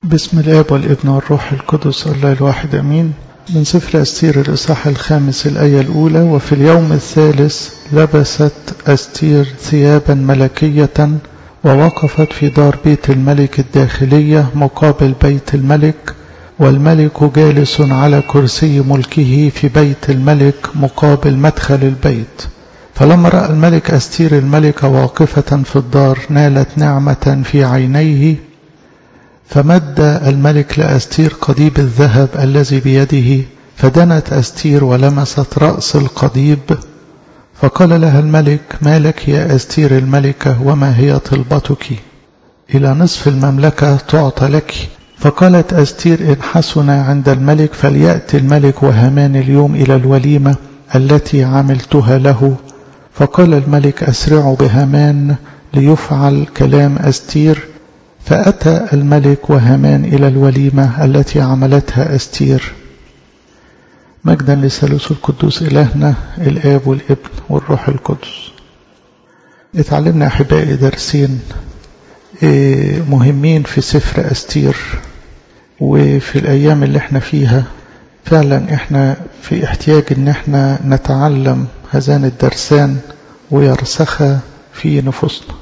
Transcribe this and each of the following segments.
بسم الآب والابن والروح القدس الله الواحد أمين من سفر أستير الإصحاح الخامس الآية الأولى وفي اليوم الثالث لبست أستير ثيابا ملكية ووقفت في دار بيت الملك الداخلية مقابل بيت الملك والملك جالس على كرسي ملكه في بيت الملك مقابل مدخل البيت فلما رأى الملك أستير الملك واقفة في الدار نالت نعمة في عينيه فمد الملك لأستير قضيب الذهب الذي بيده فدنت أستير ولمست رأس القضيب فقال لها الملك ما لك يا أستير الملكة وما هي طلبتك إلى نصف المملكة تعطى لك فقالت أستير إن حسن عند الملك فليأتي الملك وهامان اليوم إلى الوليمة التي عملتها له فقال الملك أسرعوا بهامان ليفعل كلام أستير فأتى الملك وهامان إلى الوليمة التي عملتها أستير مجدا لثالوث القدوس إلهنا الآب والابن والروح القدس اتعلمنا أحبائي درسين مهمين في سفر أستير وفي الأيام اللي احنا فيها فعلا احنا في احتياج ان احنا نتعلم هذان الدرسان ويرسخا في نفوسنا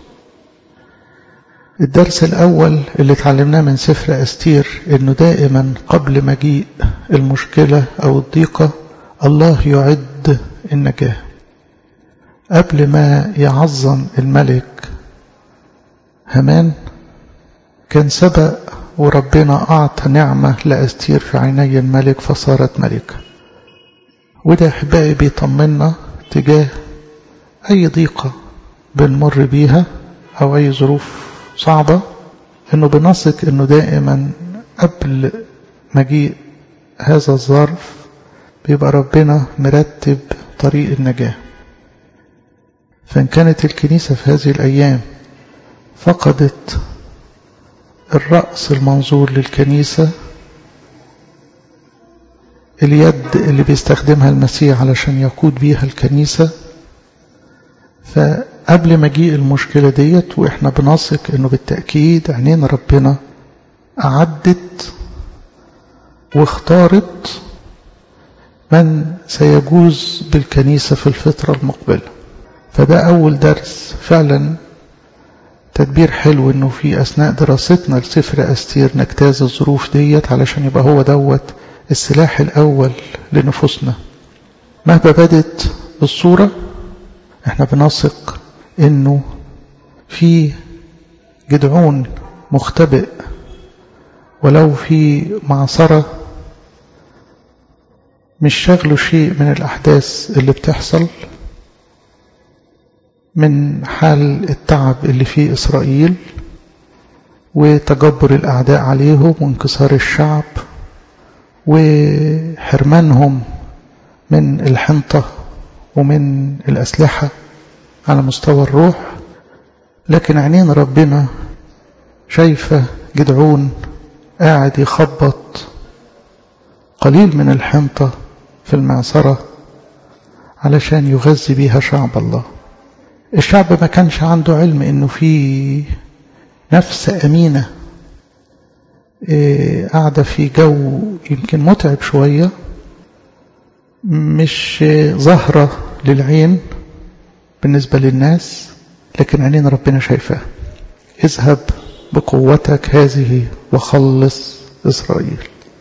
الدرس الأول اللي اتعلمناه من سفر أستير إنه دائما قبل مجيء المشكلة أو الضيقة الله يعد النجاة قبل ما يعظم الملك همان كان سبق وربنا أعطى نعمة لأستير في عيني الملك فصارت ملكة وده أحبائي بيطمنا تجاه أي ضيقة بنمر بيها أو أي ظروف صعبة انه بنثق انه دائما قبل مجيء هذا الظرف بيبقى ربنا مرتب طريق النجاة فإن كانت الكنيسة في هذه الأيام فقدت الرأس المنظور للكنيسة اليد اللي بيستخدمها المسيح علشان يقود بيها الكنيسة فقبل مجيء المشكلة ديت وإحنا بنثق إنه بالتأكيد عينين ربنا أعدت واختارت من سيجوز بالكنيسة في الفترة المقبلة فده أول درس فعلا تدبير حلو إنه في أثناء دراستنا لسفر أستير نجتاز الظروف ديت علشان يبقى هو دوت السلاح الأول لنفوسنا مهما بدت بالصورة احنا بنثق انه في جدعون مختبئ ولو في معصرة مش شغله شيء من الأحداث اللي بتحصل من حال التعب اللي فيه إسرائيل وتجبر الأعداء عليهم وانكسار الشعب وحرمانهم من الحنطة ومن الأسلحة على مستوى الروح لكن عينين ربنا شايفة جدعون قاعد يخبط قليل من الحنطة في المعصرة علشان يغذي بيها شعب الله الشعب ما كانش عنده علم انه في نفس امينة قاعدة في جو يمكن متعب شوية مش ظاهرة للعين بالنسبة للناس لكن عينين ربنا شايفاه اذهب بقوتك هذه وخلص إسرائيل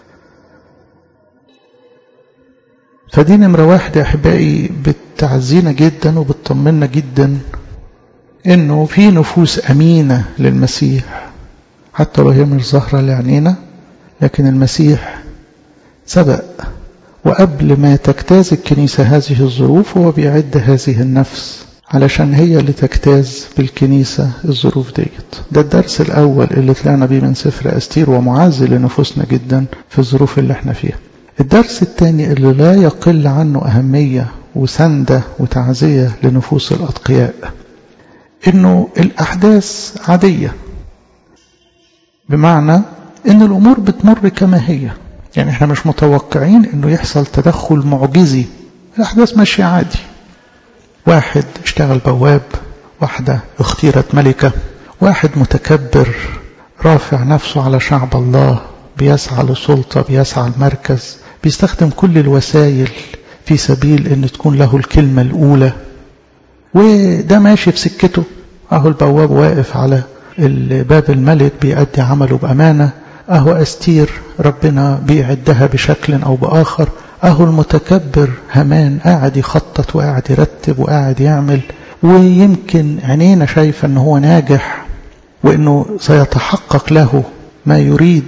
فدي نمرة واحد يا أحبائي بتعزينا جدا وبتطمنا جدا إنه في نفوس أمينة للمسيح حتى لو هي مش ظاهرة لعينينا لكن المسيح سبق وقبل ما تجتاز الكنيسة هذه الظروف هو بيعد هذه النفس علشان هي اللي تجتاز بالكنيسة الظروف ديت ده الدرس الأول اللي طلعنا بيه من سفر أستير ومعزي لنفوسنا جدا في الظروف اللي احنا فيها الدرس الثاني اللي لا يقل عنه أهمية وسندة وتعزية لنفوس الأتقياء إنه الأحداث عادية بمعنى إن الأمور بتمر كما هي يعني احنا مش متوقعين انه يحصل تدخل معجزي الاحداث ماشيه عادي واحد اشتغل بواب واحده اختيرت ملكه واحد متكبر رافع نفسه على شعب الله بيسعى لسلطة بيسعى المركز بيستخدم كل الوسائل في سبيل ان تكون له الكلمة الاولى وده ماشي في سكته اهو البواب واقف على باب الملك بيأدي عمله بأمانة اهو استير ربنا بيعدها بشكل او باخر اهو المتكبر همان قاعد يخطط وقاعد يرتب وقاعد يعمل ويمكن عينينا شايفة ان هو ناجح وانه سيتحقق له ما يريد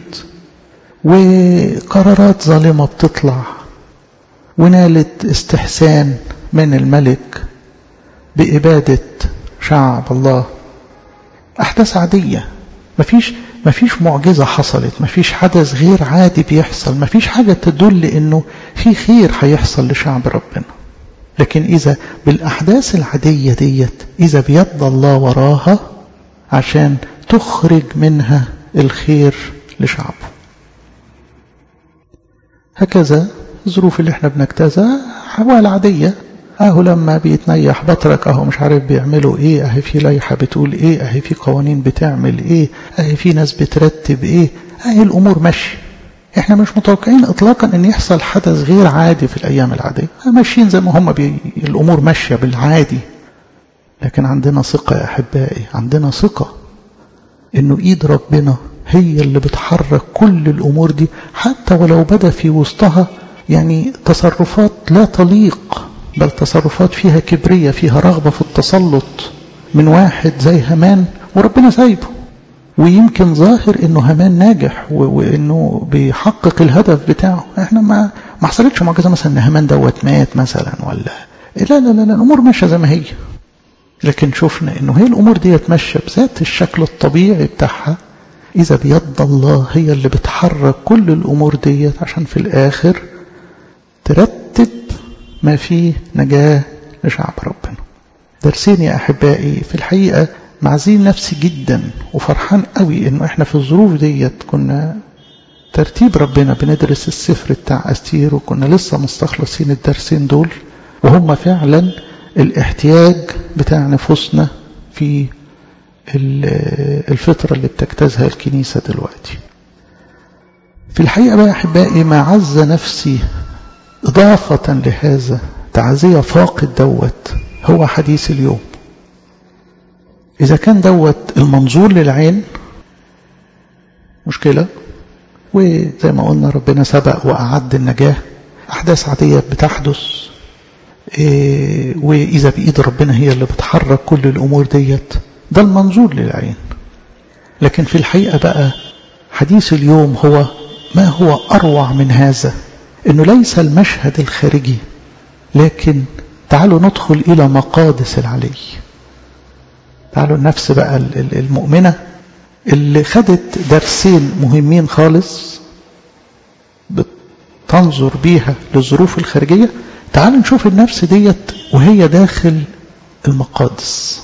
وقرارات ظالمة بتطلع ونالت استحسان من الملك بإبادة شعب الله أحداث عادية مفيش مفيش معجزة حصلت مفيش حدث غير عادي بيحصل مفيش حاجة تدل إنه في خير هيحصل لشعب ربنا لكن إذا بالأحداث العادية ديت إذا بيد الله وراها عشان تخرج منها الخير لشعبه هكذا الظروف اللي احنا بنجتازها حوال عادية اهو لما بيتنيح بطرك اهو مش عارف بيعملوا ايه اهي في لائحة بتقول ايه اهي في قوانين بتعمل ايه اهي في ناس بترتب ايه اهي الامور ماشية احنا مش متوقعين اطلاقا ان يحصل حدث غير عادي في الايام العادية ماشيين زي ما هم بي... الامور ماشية بالعادي لكن عندنا ثقة يا احبائي عندنا ثقة انه ايد ربنا هي اللي بتحرك كل الامور دي حتى ولو بدا في وسطها يعني تصرفات لا تليق بل تصرفات فيها كبرية فيها رغبة في التسلط من واحد زي همان وربنا سايبه ويمكن ظاهر انه همان ناجح وانه بيحقق الهدف بتاعه احنا ما ما حصلتش معجزه مثلا ان همان دوت مات مثلا ولا لا لا لا, لا الامور ماشيه زي ما هي لكن شفنا انه هي الامور ديت ماشيه بذات الشكل الطبيعي بتاعها اذا بيد الله هي اللي بتحرك كل الامور ديت عشان في الاخر ترتب ما فيه نجاه لشعب ربنا درسين يا احبائي في الحقيقه معزين نفسي جدا وفرحان قوي انه احنا في الظروف ديت كنا ترتيب ربنا بندرس السفر بتاع استير وكنا لسه مستخلصين الدرسين دول وهم فعلا الاحتياج بتاع نفوسنا في الفترة اللي بتجتازها الكنيسة دلوقتي في الحقيقة بقى أحبائي ما عز نفسي إضافة لهذا تعزية فاقد دوت هو حديث اليوم إذا كان دوت المنظور للعين مشكلة وزي ما قلنا ربنا سبق وأعد النجاة أحداث عادية بتحدث إيه وإذا بإيد ربنا هي اللي بتحرك كل الأمور ديت ده المنظور للعين لكن في الحقيقة بقى حديث اليوم هو ما هو أروع من هذا إنه ليس المشهد الخارجي لكن تعالوا ندخل إلى مقادس العلي تعالوا النفس بقى المؤمنة اللي خدت درسين مهمين خالص بتنظر بيها للظروف الخارجية تعالوا نشوف النفس ديت وهي داخل المقادس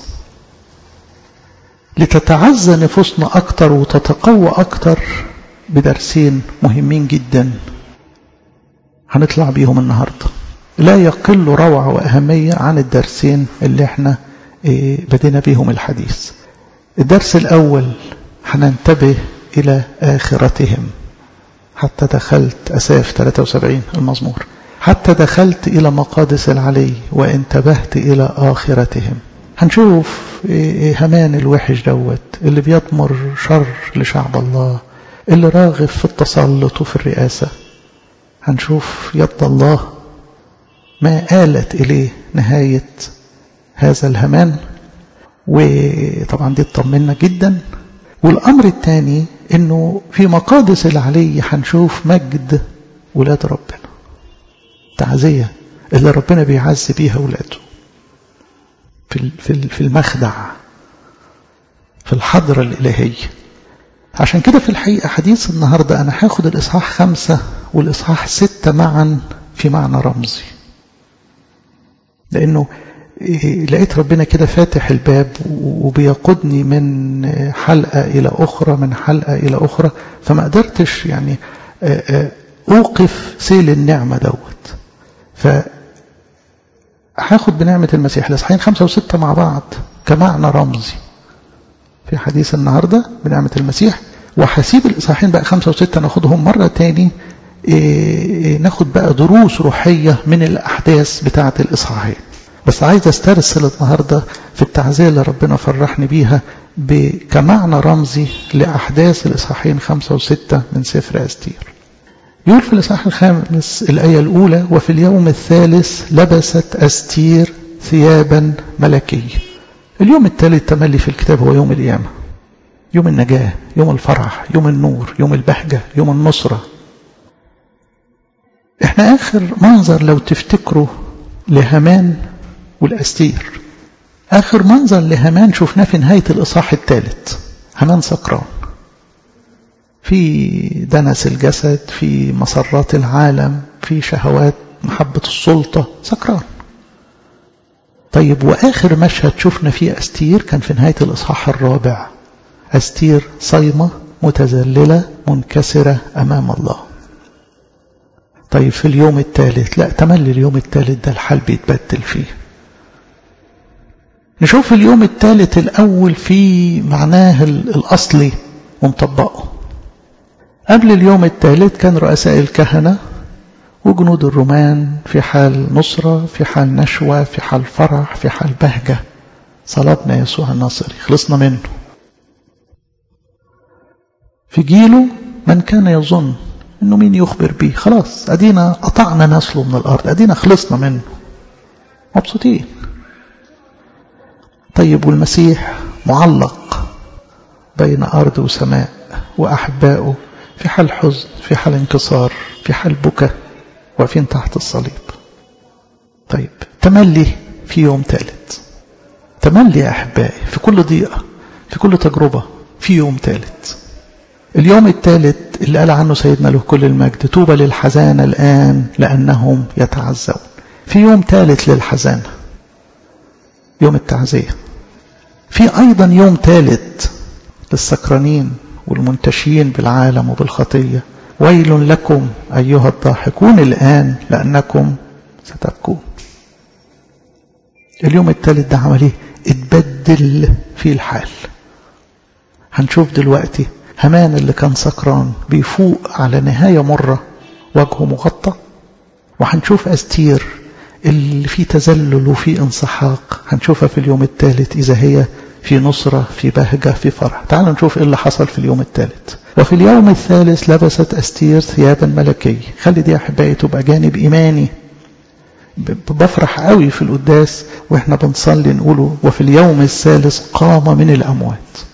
لتتعزى نفوسنا أكتر وتتقوى أكتر بدرسين مهمين جدا هنطلع بيهم النهاردة لا يقل روعة وأهمية عن الدرسين اللي احنا بدينا بيهم الحديث الدرس الأول هننتبه إلى آخرتهم حتى دخلت أساف 73 المزمور حتى دخلت إلى مقادس العلي وانتبهت إلى آخرتهم هنشوف همان الوحش دوت اللي بيضمر شر لشعب الله اللي راغب في التسلط وفي الرئاسة هنشوف يد الله ما آلت إليه نهاية هذا الهمان وطبعا دي اطمنا جدا والأمر الثاني انه في مقادس العلي هنشوف مجد ولاد ربنا تعزية اللي ربنا بيعز بيها ولاده في في المخدع في الحضرة الإلهية عشان كده في الحقيقة حديث النهاردة أنا هاخد الإصحاح خمسة والإصحاح ستة معا في معنى رمزي لأنه لقيت ربنا كده فاتح الباب وبيقودني من حلقة إلى أخرى من حلقة إلى أخرى فما قدرتش يعني أوقف سيل النعمة دوت ف هاخد بنعمة المسيح الإصحاحين خمسة وستة مع بعض كمعنى رمزي في حديث النهاردة بنعمة المسيح وهسيب الإصحاحين بقى خمسة وستة ناخدهم مرة تاني إيه ناخد بقى دروس روحية من الأحداث بتاعة الإصحاحين بس عايز استرسل النهاردة في التعزية اللي ربنا فرحني بيها كمعنى رمزي لأحداث الإصحاحين خمسة وستة من سفر أستير يقول في الإصحاح الخامس الآية الأولى وفي اليوم الثالث لبست أستير ثيابا ملكية اليوم الثالث تملي في الكتاب هو يوم القيامة يوم النجاة يوم الفرح يوم النور يوم البهجة يوم النصرة احنا آخر منظر لو تفتكروا لهمان والأستير آخر منظر لهمان شفناه في نهاية الإصحاح الثالث همان سكران في دنس الجسد في مسرات العالم في شهوات محبة السلطة سكران طيب وآخر مشهد شفنا فيه أستير كان في نهاية الإصحاح الرابع أستير صيمة متذللة منكسرة أمام الله طيب في اليوم الثالث لا تملي اليوم الثالث ده الحال بيتبدل فيه نشوف اليوم الثالث الأول في معناه الأصلي ونطبقه قبل اليوم الثالث كان رؤساء الكهنة وجنود الرومان في حال نصرة في حال نشوة في حال فرح في حال بهجة صلبنا يسوع الناصري خلصنا منه في جيله من كان يظن انه مين يخبر بيه خلاص ادينا قطعنا نسله من الارض ادينا خلصنا منه مبسوطين طيب والمسيح معلق بين ارض وسماء واحبائه في حال حزن في حال انكسار في حال بكى واقفين تحت الصليب طيب تملي في يوم ثالث تملي يا احبائي في كل ضيقه في كل تجربه في يوم ثالث اليوم الثالث اللي قال عنه سيدنا له كل المجد طوبى للحزانة الآن لأنهم يتعزون في يوم ثالث للحزانة يوم التعزية في أيضا يوم ثالث للسكرانين والمنتشين بالعالم وبالخطية ويل لكم أيها الضاحكون الآن لأنكم ستبكون اليوم الثالث ده عمل ايه اتبدل فيه الحال هنشوف دلوقتي همان اللي كان سكران بيفوق على نهاية مرة وجهه مغطى وهنشوف أستير اللي فيه تذلل وفيه انسحاق هنشوفها في اليوم الثالث إذا هي في نصرة في بهجة في فرح تعالوا نشوف إيه اللي حصل في اليوم الثالث وفي اليوم الثالث لبست أستير ثيابا ملكية خلي دي أحبائي تبقى جانب إيماني بفرح قوي في القداس واحنا بنصلي نقوله وفي اليوم الثالث قام من الأموات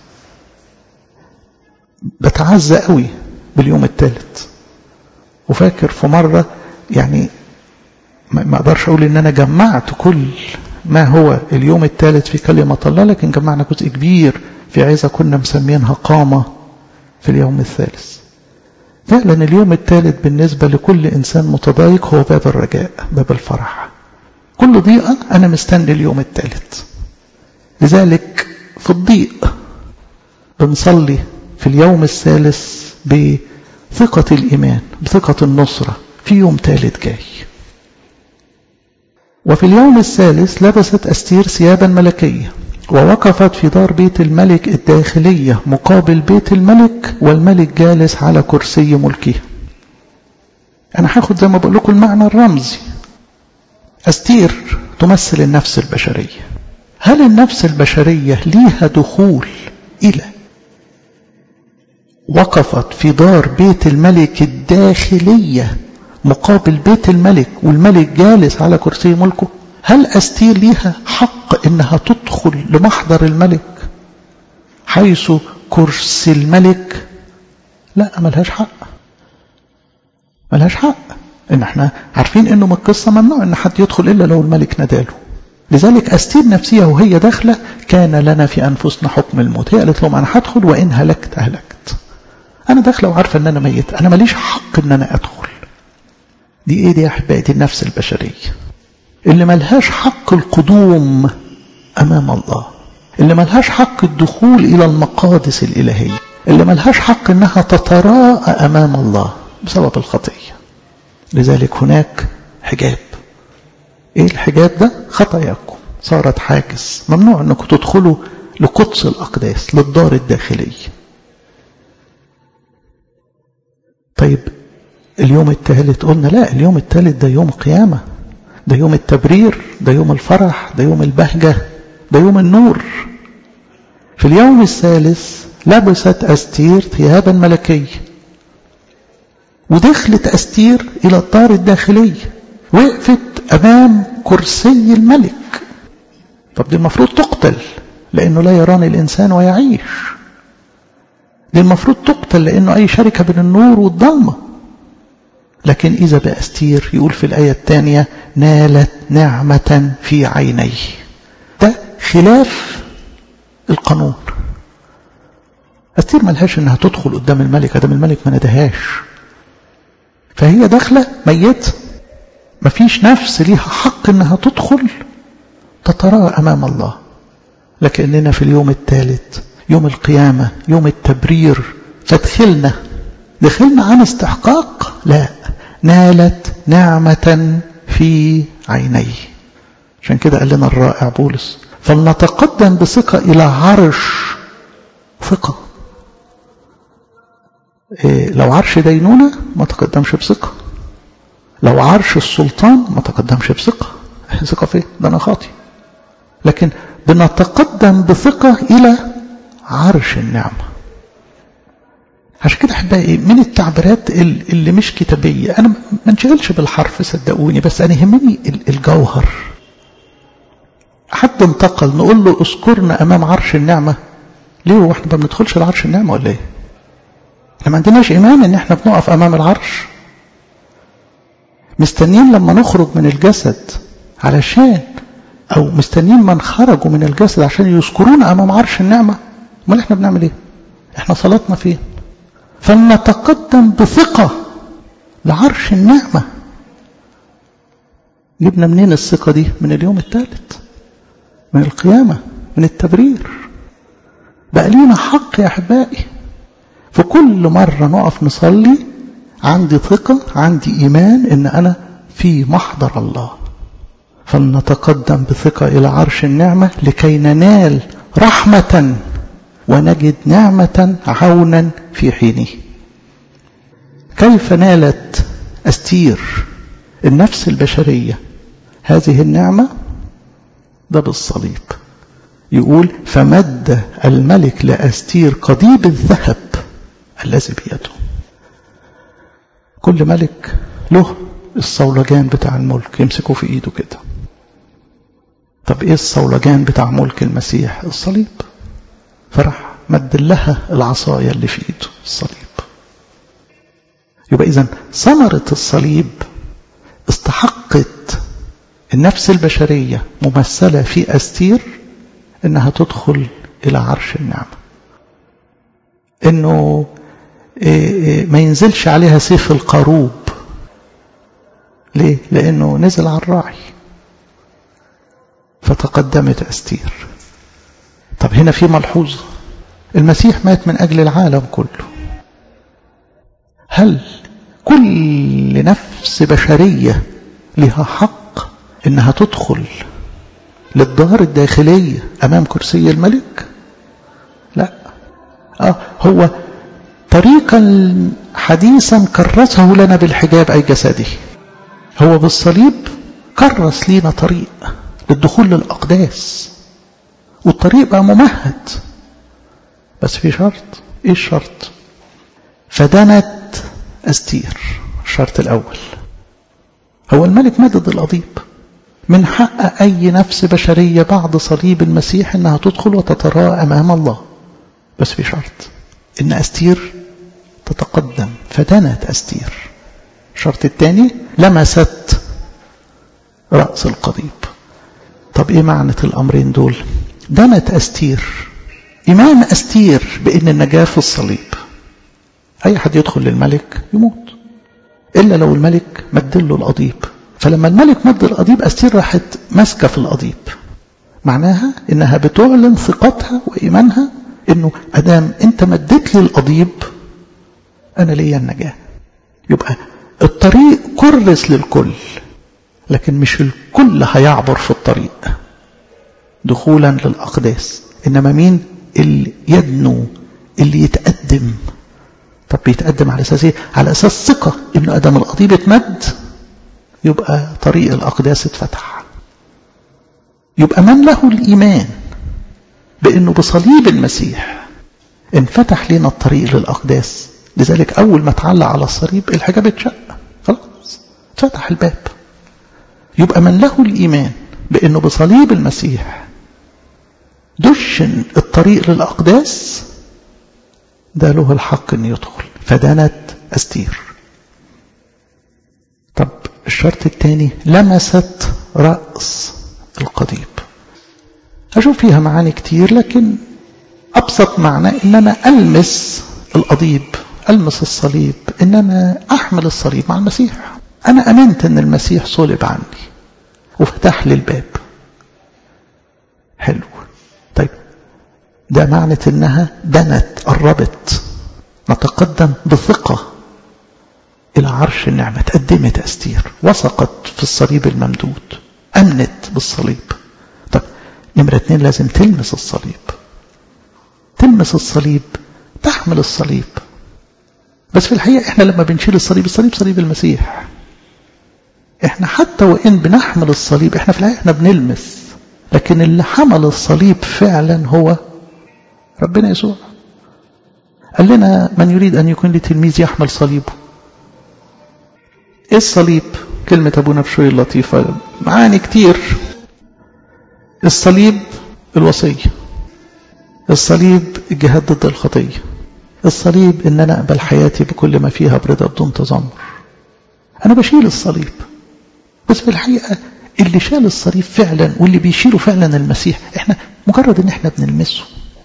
بتعزى قوي باليوم الثالث وفاكر في مرة يعني ما اقدرش اقول ان انا جمعت كل ما هو اليوم الثالث في كلمة الله لكن جمعنا جزء كبير في عزة كنا مسمينها قامة في اليوم الثالث فعلا اليوم الثالث بالنسبة لكل إنسان متضايق هو باب الرجاء باب الفرح كل ضيقة أنا مستني اليوم الثالث لذلك في الضيق بنصلي في اليوم الثالث بثقة الإيمان بثقة النصرة في يوم ثالث جاي وفي اليوم الثالث لبست أستير ثيابا ملكية ووقفت في دار بيت الملك الداخلية مقابل بيت الملك والملك جالس على كرسي ملكه أنا هاخد زي ما بقول لكم المعنى الرمزي أستير تمثل النفس البشرية هل النفس البشرية ليها دخول إلى وقفت في دار بيت الملك الداخلية مقابل بيت الملك والملك جالس على كرسي ملكه هل أستير ليها حق إنها تدخل لمحضر الملك حيث كرسي الملك لا ملهاش حق ملهاش حق إن احنا عارفين إنه من القصة ممنوع إن حد يدخل إلا لو الملك ناداله لذلك أستير نفسها وهي داخلة كان لنا في أنفسنا حكم الموت هي قالت لهم أنا هدخل وإن هلكت هلكت أنا داخلة وعارفة إن أنا ميت أنا ماليش حق إن أنا أدخل دي إيه دي يا أحبائي دي النفس البشرية اللي ملهاش حق القدوم أمام الله اللي ملهاش حق الدخول إلى المقادس الإلهية اللي ملهاش حق إنها تتراءى أمام الله بسبب الخطية لذلك هناك حجاب إيه الحجاب ده خطاياكم صارت حاجز ممنوع أنكم تدخلوا لقدس الأقداس للدار الداخلية طيب اليوم الثالث قلنا لا اليوم الثالث ده يوم قيامة ده يوم التبرير ده يوم الفرح ده يوم البهجة ده يوم النور في اليوم الثالث لبست أستير ثيابا ملكية ودخلت أستير إلى الدار الداخلية وقفت أمام كرسي الملك طب دي المفروض تقتل لأنه لا يراني الإنسان ويعيش دي المفروض تقتل لأنه أي شركة بين النور والضلمة لكن إذا بأستير يقول في الآية الثانية نالت نعمة في عينيه ده خلاف القانون أستير ملهاش إنها تدخل قدام الملك قدام الملك ما ندهاش فهي داخلة ميتة مفيش نفس ليها حق إنها تدخل تتراءى أمام الله لكننا في اليوم الثالث يوم القيامة يوم التبرير فدخلنا دخلنا عن استحقاق لا نالت نعمة في عينيه عشان كده قال لنا الرائع بولس فلنتقدم بثقة إلى عرش ثقة إيه لو عرش دينونة ما تقدمش بثقة لو عرش السلطان ما تقدمش بثقة ثقة فين ده أنا خاطي لكن بنتقدم بثقة إلى عرش النعمة عشان كده احبائي من التعبيرات اللي مش كتابية أنا ما انشغلش بالحرف صدقوني بس أنا يهمني الجوهر حد انتقل نقول له اذكرنا أمام عرش النعمة ليه واحنا ما بندخلش لعرش النعمة ولا ايه؟ احنا ما عندناش إيمان إن احنا بنقف أمام العرش مستنيين لما نخرج من الجسد علشان أو مستنيين من خرجوا من الجسد عشان يذكرونا أمام عرش النعمة امال احنا بنعمل ايه احنا صلاتنا فين فلنتقدم بثقة لعرش النعمة جبنا منين الثقة دي من اليوم الثالث من القيامة من التبرير بقى لينا حق يا أحبائي في كل مرة نقف نصلي عندي ثقة عندي إيمان إن أنا في محضر الله فلنتقدم بثقة إلى عرش النعمة لكي ننال رحمة ونجد نعمة عونا في حينه كيف نالت أستير النفس البشرية هذه النعمة ده بالصليب يقول فمد الملك لأستير قضيب الذهب الذي بيده كل ملك له الصولجان بتاع الملك يمسكه في ايده كده طب ايه الصولجان بتاع ملك المسيح الصليب فراح مد لها العصاية اللي في ايده الصليب يبقى اذا ثمرة الصليب استحقت النفس البشرية ممثلة في أستير انها تدخل الى عرش النعمة انه ما ينزلش عليها سيف القاروب ليه لانه نزل على الراعي فتقدمت أستير طب هنا في ملحوظة المسيح مات من أجل العالم كله هل كل نفس بشرية لها حق إنها تدخل للدار الداخلية أمام كرسي الملك لا آه هو طريقا حديثا كرسه لنا بالحجاب أي جسده هو بالصليب كرس لينا طريق للدخول للأقداس والطريق بقى ممهد بس في شرط ايه الشرط فدنت أستير الشرط الأول هو الملك مدد القضيب من حق أي نفس بشرية بعد صليب المسيح إنها تدخل وتتراءى أمام الله بس في شرط إن أستير تتقدم فدنت أستير الشرط الثاني لمست رأس القضيب طب ايه معنى الامرين دول دنت استير ايمان استير بان النجاة في الصليب اي حد يدخل للملك يموت الا لو الملك مد له القضيب فلما الملك مد القضيب استير راحت ماسكه في القضيب معناها انها بتعلن ثقتها وايمانها انه ادام انت مدت لي القضيب انا ليا النجاه يبقى الطريق كرس للكل لكن مش الكل هيعبر في الطريق دخولا للأقداس إنما مين اللي يدنو اللي يتقدم طب بيتقدم على أساس إيه؟ على أساس ثقة إنه أدم القضيب اتمد يبقى طريق الأقداس اتفتح يبقى من له الإيمان بأنه بصليب المسيح انفتح لنا الطريق للأقداس لذلك أول ما تعلق على الصليب الحجاب اتشق خلاص فتح الباب يبقى من له الإيمان بأنه بصليب المسيح دشن الطريق للأقداس ده له الحق أن يدخل فدانت أستير طب الشرط الثاني لمست رأس القضيب أشوف فيها معاني كتير لكن أبسط معنى إن أنا ألمس القضيب ألمس الصليب إن أنا أحمل الصليب مع المسيح أنا أمنت أن المسيح صلب عني وفتح لي الباب حلو طيب ده معنى انها دنت قربت نتقدم بثقة إلى عرش النعمة تقدمت أستير وثقت في الصليب الممدود أمنت بالصليب طب نمرة اتنين لازم تلمس الصليب تلمس الصليب تحمل الصليب بس في الحقيقة احنا لما بنشيل الصليب الصليب صليب المسيح احنا حتى وإن بنحمل الصليب احنا في الحقيقة احنا بنلمس لكن اللي حمل الصليب فعلا هو ربنا يسوع قال لنا من يريد أن يكون لي تلميذ يحمل صليبه ايه الصليب كلمة أبونا بشوي اللطيفة معاني كتير الصليب الوصية الصليب الجهاد ضد الخطية الصليب ان انا اقبل حياتي بكل ما فيها برضا بدون تذمر انا بشيل الصليب بس في الحقيقة اللي شال الصليب فعلا واللي بيشيله فعلا المسيح احنا مجرد ان احنا بنلمسه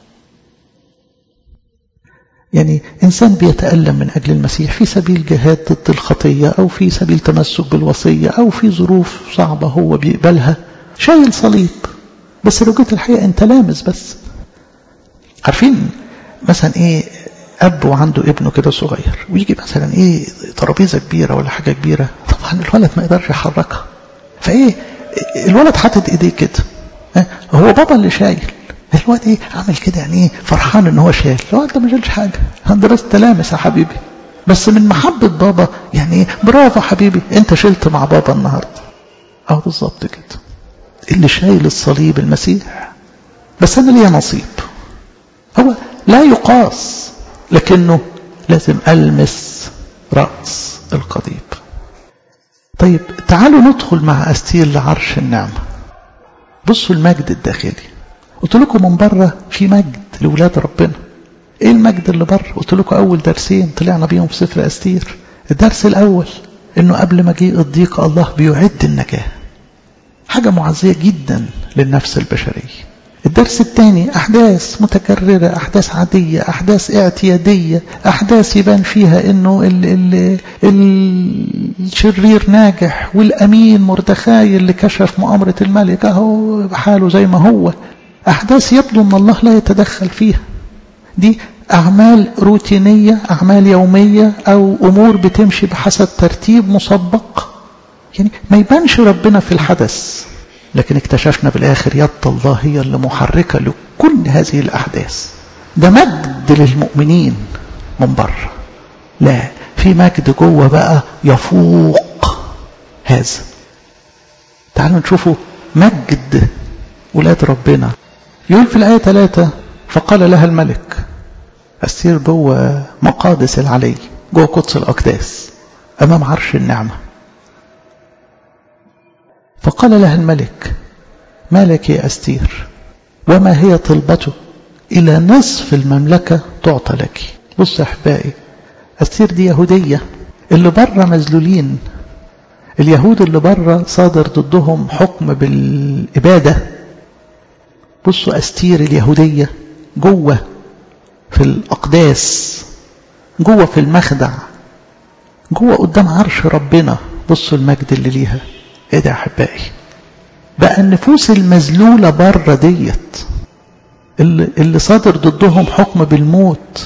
يعني إنسان بيتألم من أجل المسيح في سبيل جهاد ضد الخطية أو في سبيل تمسك بالوصية أو في ظروف صعبة هو بيقبلها شايل صليب بس لو جيت الحقيقة أنت لامس بس عارفين مثلا إيه أب وعنده ابنه كده صغير ويجي مثلا إيه ترابيزة كبيرة ولا حاجة كبيرة طبعا الولد ما يقدرش يحركها فإيه الولد حاطط إيديه كده هو بابا اللي شايل الواد ايه عامل كده يعني ايه فرحان ان هو شايل الواد ده ما شالش حاجه هندرس تلامس يا حبيبي بس من محبه بابا يعني ايه برافو حبيبي انت شلت مع بابا النهارده اه بالظبط كده اللي شايل الصليب المسيح بس انا ليا نصيب هو لا يقاس لكنه لازم المس راس القضيب طيب تعالوا ندخل مع استير لعرش النعمه بصوا المجد الداخلي قلت لكم من بره في مجد لولاد ربنا ايه المجد اللي بره قلت لكم اول درسين طلعنا بيهم في سفر استير الدرس الاول انه قبل مجيء الضيق الله بيعد النجاه حاجه معزيه جدا للنفس البشريه الدرس الثاني احداث متكرره احداث عاديه احداث اعتياديه احداث يبان فيها انه ال ال الشرير ناجح والامين مردخاي اللي كشف مؤامره الملك اهو حاله زي ما هو أحداث يبدو أن الله لا يتدخل فيها دي أعمال روتينية أعمال يومية أو أمور بتمشي بحسب ترتيب مسبق يعني ما يبانش ربنا في الحدث لكن اكتشفنا بالآخر يد الله هي اللي محركة لكل هذه الأحداث ده مجد للمؤمنين من بره لا في مجد جوه بقى يفوق هذا تعالوا نشوفوا مجد ولاد ربنا يقول في الآية ثلاثة فقال لها الملك أسير جوه مقادس العلي جوه قدس الأقداس أمام عرش النعمة فقال لها الملك ما لك يا أستير وما هي طلبته إلى نصف المملكة تعطى لك بص يا أحبائي أستير دي يهودية اللي بره مذلولين اليهود اللي بره صادر ضدهم حكم بالإبادة بصوا أستير اليهودية جوه في الأقداس جوه في المخدع جوه قدام عرش ربنا بصوا المجد اللي ليها ايه ده يا احبائي بقى النفوس المذلولة بره ديت اللي, اللي صادر ضدهم حكم بالموت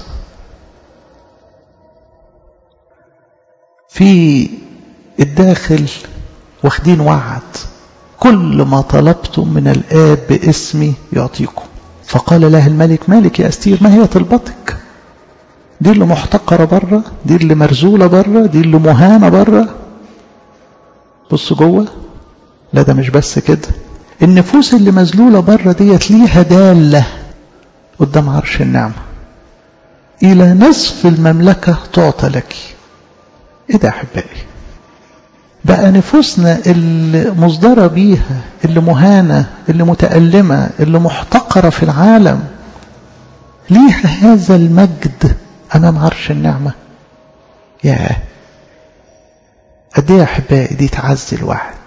في الداخل واخدين وعد كل ما طلبتم من الآب باسمي يعطيكم فقال له الملك مالك يا أستير ما هي طلبتك دي اللي محتقرة بره دي اللي مرزولة بره دي اللي مهانة بره بص جوه لا ده مش بس كده النفوس اللي مذلولة بره ديت ليها دالة قدام عرش النعمة إلى نصف المملكة تعطى لك إيه ده أحبائي بقى نفوسنا اللي مصدرة بيها اللي مهانة اللي متألمة اللي محتقرة في العالم ليها هذا المجد أمام عرش النعمة يا قد ايه يا أحبائي دي تعزي الواحد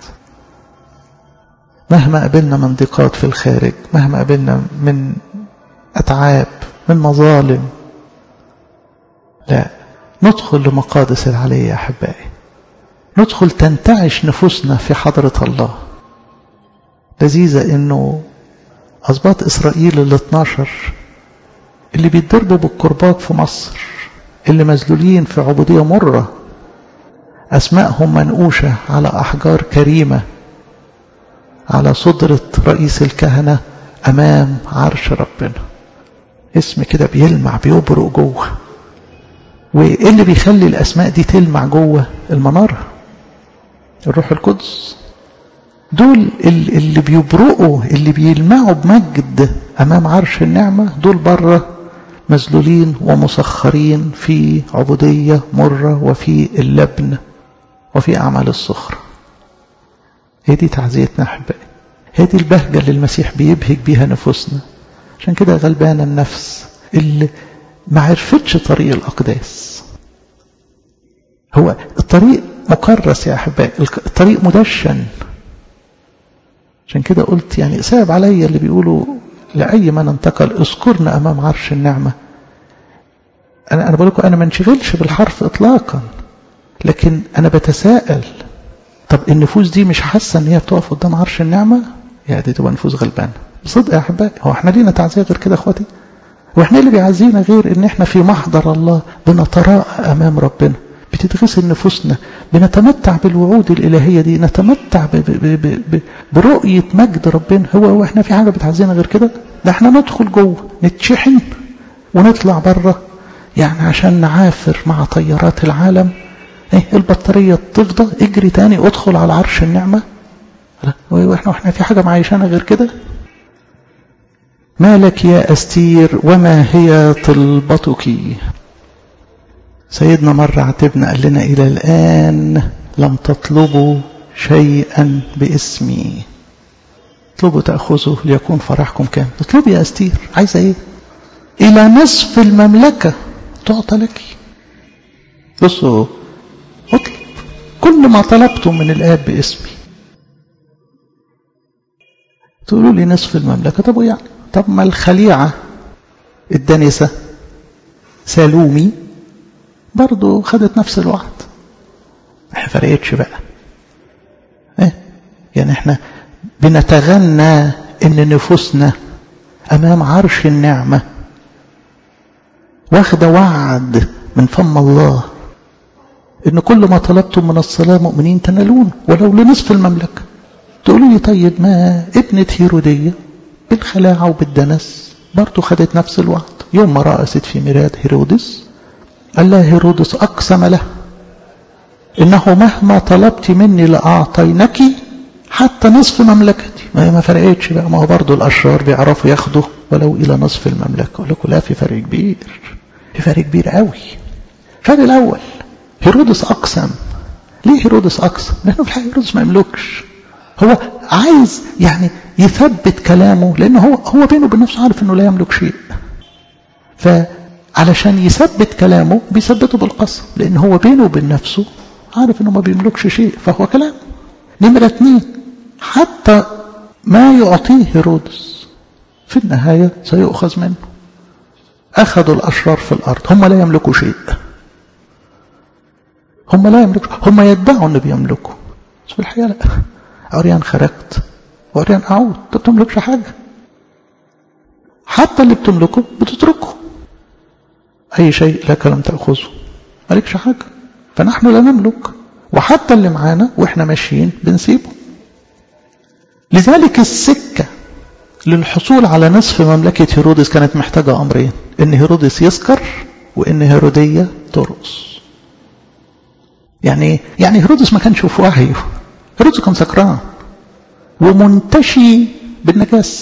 مهما قابلنا من ضيقات في الخارج مهما قابلنا من أتعاب من مظالم لا ندخل لمقادس العلي يا أحبائي ندخل تنتعش نفوسنا في حضرة الله لذيذة انه أسباط إسرائيل ال 12 اللي بيتضربوا بالكرباج في مصر اللي مذلولين في عبودية مرة أسمائهم منقوشة على أحجار كريمة على صدرة رئيس الكهنة أمام عرش ربنا اسم كده بيلمع بيبرق جوه وإيه اللي بيخلي الأسماء دي تلمع جوه المنارة الروح القدس دول اللي بيبرقوا اللي بيلمعوا بمجد أمام عرش النعمة دول بره مذلولين ومسخرين في عبودية مرة وفي اللبن وفي أعمال الصخر هي دي تعزيتنا أحبائي هي دي البهجة اللي المسيح بيبهج بيها نفوسنا عشان كده غلبانة النفس اللي ما عرفتش طريق الأقداس هو الطريق مكرس يا أحبائي الطريق مدشن عشان كده قلت يعني صعب عليا اللي بيقولوا لأي من انتقل اذكرنا أمام عرش النعمة أنا أنا بقول لكم أنا ما انشغلش بالحرف إطلاقا لكن أنا بتساءل طب النفوس دي مش حاسة إن هي بتقف قدام عرش النعمة يا دي تبقى نفوس غلبانة بصدق يا أحبائي هو إحنا لينا تعزية غير كده إخواتي وإحنا اللي بيعزينا غير إن إحنا في محضر الله بنتراءى أمام ربنا بتتغسل نفوسنا بنتمتع بالوعود الإلهية دي نتمتع ب ب ب ب برؤية مجد ربنا هو هو احنا في حاجة بتعزينا غير كده ده احنا ندخل جوه نتشحن ونطلع بره يعني عشان نعافر مع طيارات العالم ايه البطارية تفضى اجري تاني ادخل على عرش النعمة لا واحنا واحنا في حاجة معيشانا غير كده ما لك يا أستير وما هي طلبتك سيدنا مرة عاتبنا قال لنا إلى الآن لم تطلبوا شيئا باسمي اطلبوا تأخذوا ليكون فرحكم كامل اطلبي يا أستير عايزة ايه إلى نصف المملكة تعطى لك بصوا اطلب كل ما طلبتم من الآب باسمي تقولوا لي نصف المملكة طب يعني طب ما الخليعة الدنسة سالومي برضه خدت نفس الوعد ما فرقتش بقى ايه يعني احنا بنتغنى ان نفوسنا امام عرش النعمة واخدة وعد من فم الله ان كل ما طلبتم من الصلاة مؤمنين تنالون ولو لنصف المملكة تقولوا لي طيب ما ابنة هيرودية بالخلاعة وبالدنس برضه خدت نفس الوعد يوم ما رأست في ميلاد هيرودس قال لها هيرودس أقسم له إنه مهما طلبت مني لأعطينك حتى نصف مملكتي ما هي ما فرقتش بقى ما هو برضه الأشرار بيعرفوا ياخدوا ولو إلى نصف المملكة أقول لكم لا في فرق كبير في فرق كبير قوي الفرق الأول هيرودس أقسم ليه هيرودس أقسم؟ لأنه في الحقيقة هيرودس ما يملكش هو عايز يعني يثبت كلامه لأنه هو هو بينه وبين نفسه عارف إنه لا يملك شيء فعلشان يثبت كلامه بيثبته بالقسم لأن هو بينه وبين نفسه عارف إنه ما بيملكش شيء فهو كلام نمرة اثنين حتى ما يعطيه هيرودس في النهاية سيؤخذ منه أخذوا الأشرار في الأرض هم لا يملكوا شيء هم لا يملكوا هم يدعوا أنه بيملكوا بس في الحقيقة لا عريان خرجت وعريان أعود أنت بتملكش حاجة حتى اللي بتملكه بتتركه أي شيء لك لم تأخذه مالكش حاجة فنحن لا نملك وحتى اللي معانا وإحنا ماشيين بنسيبه لذلك السكة للحصول على نصف مملكة هيرودس كانت محتاجة أمرين إن هيرودس يسكر وإن هيرودية ترقص يعني يعني هيرودس ما كانش في وعيه هيرودس كان سكران ومنتشي بالنجاسة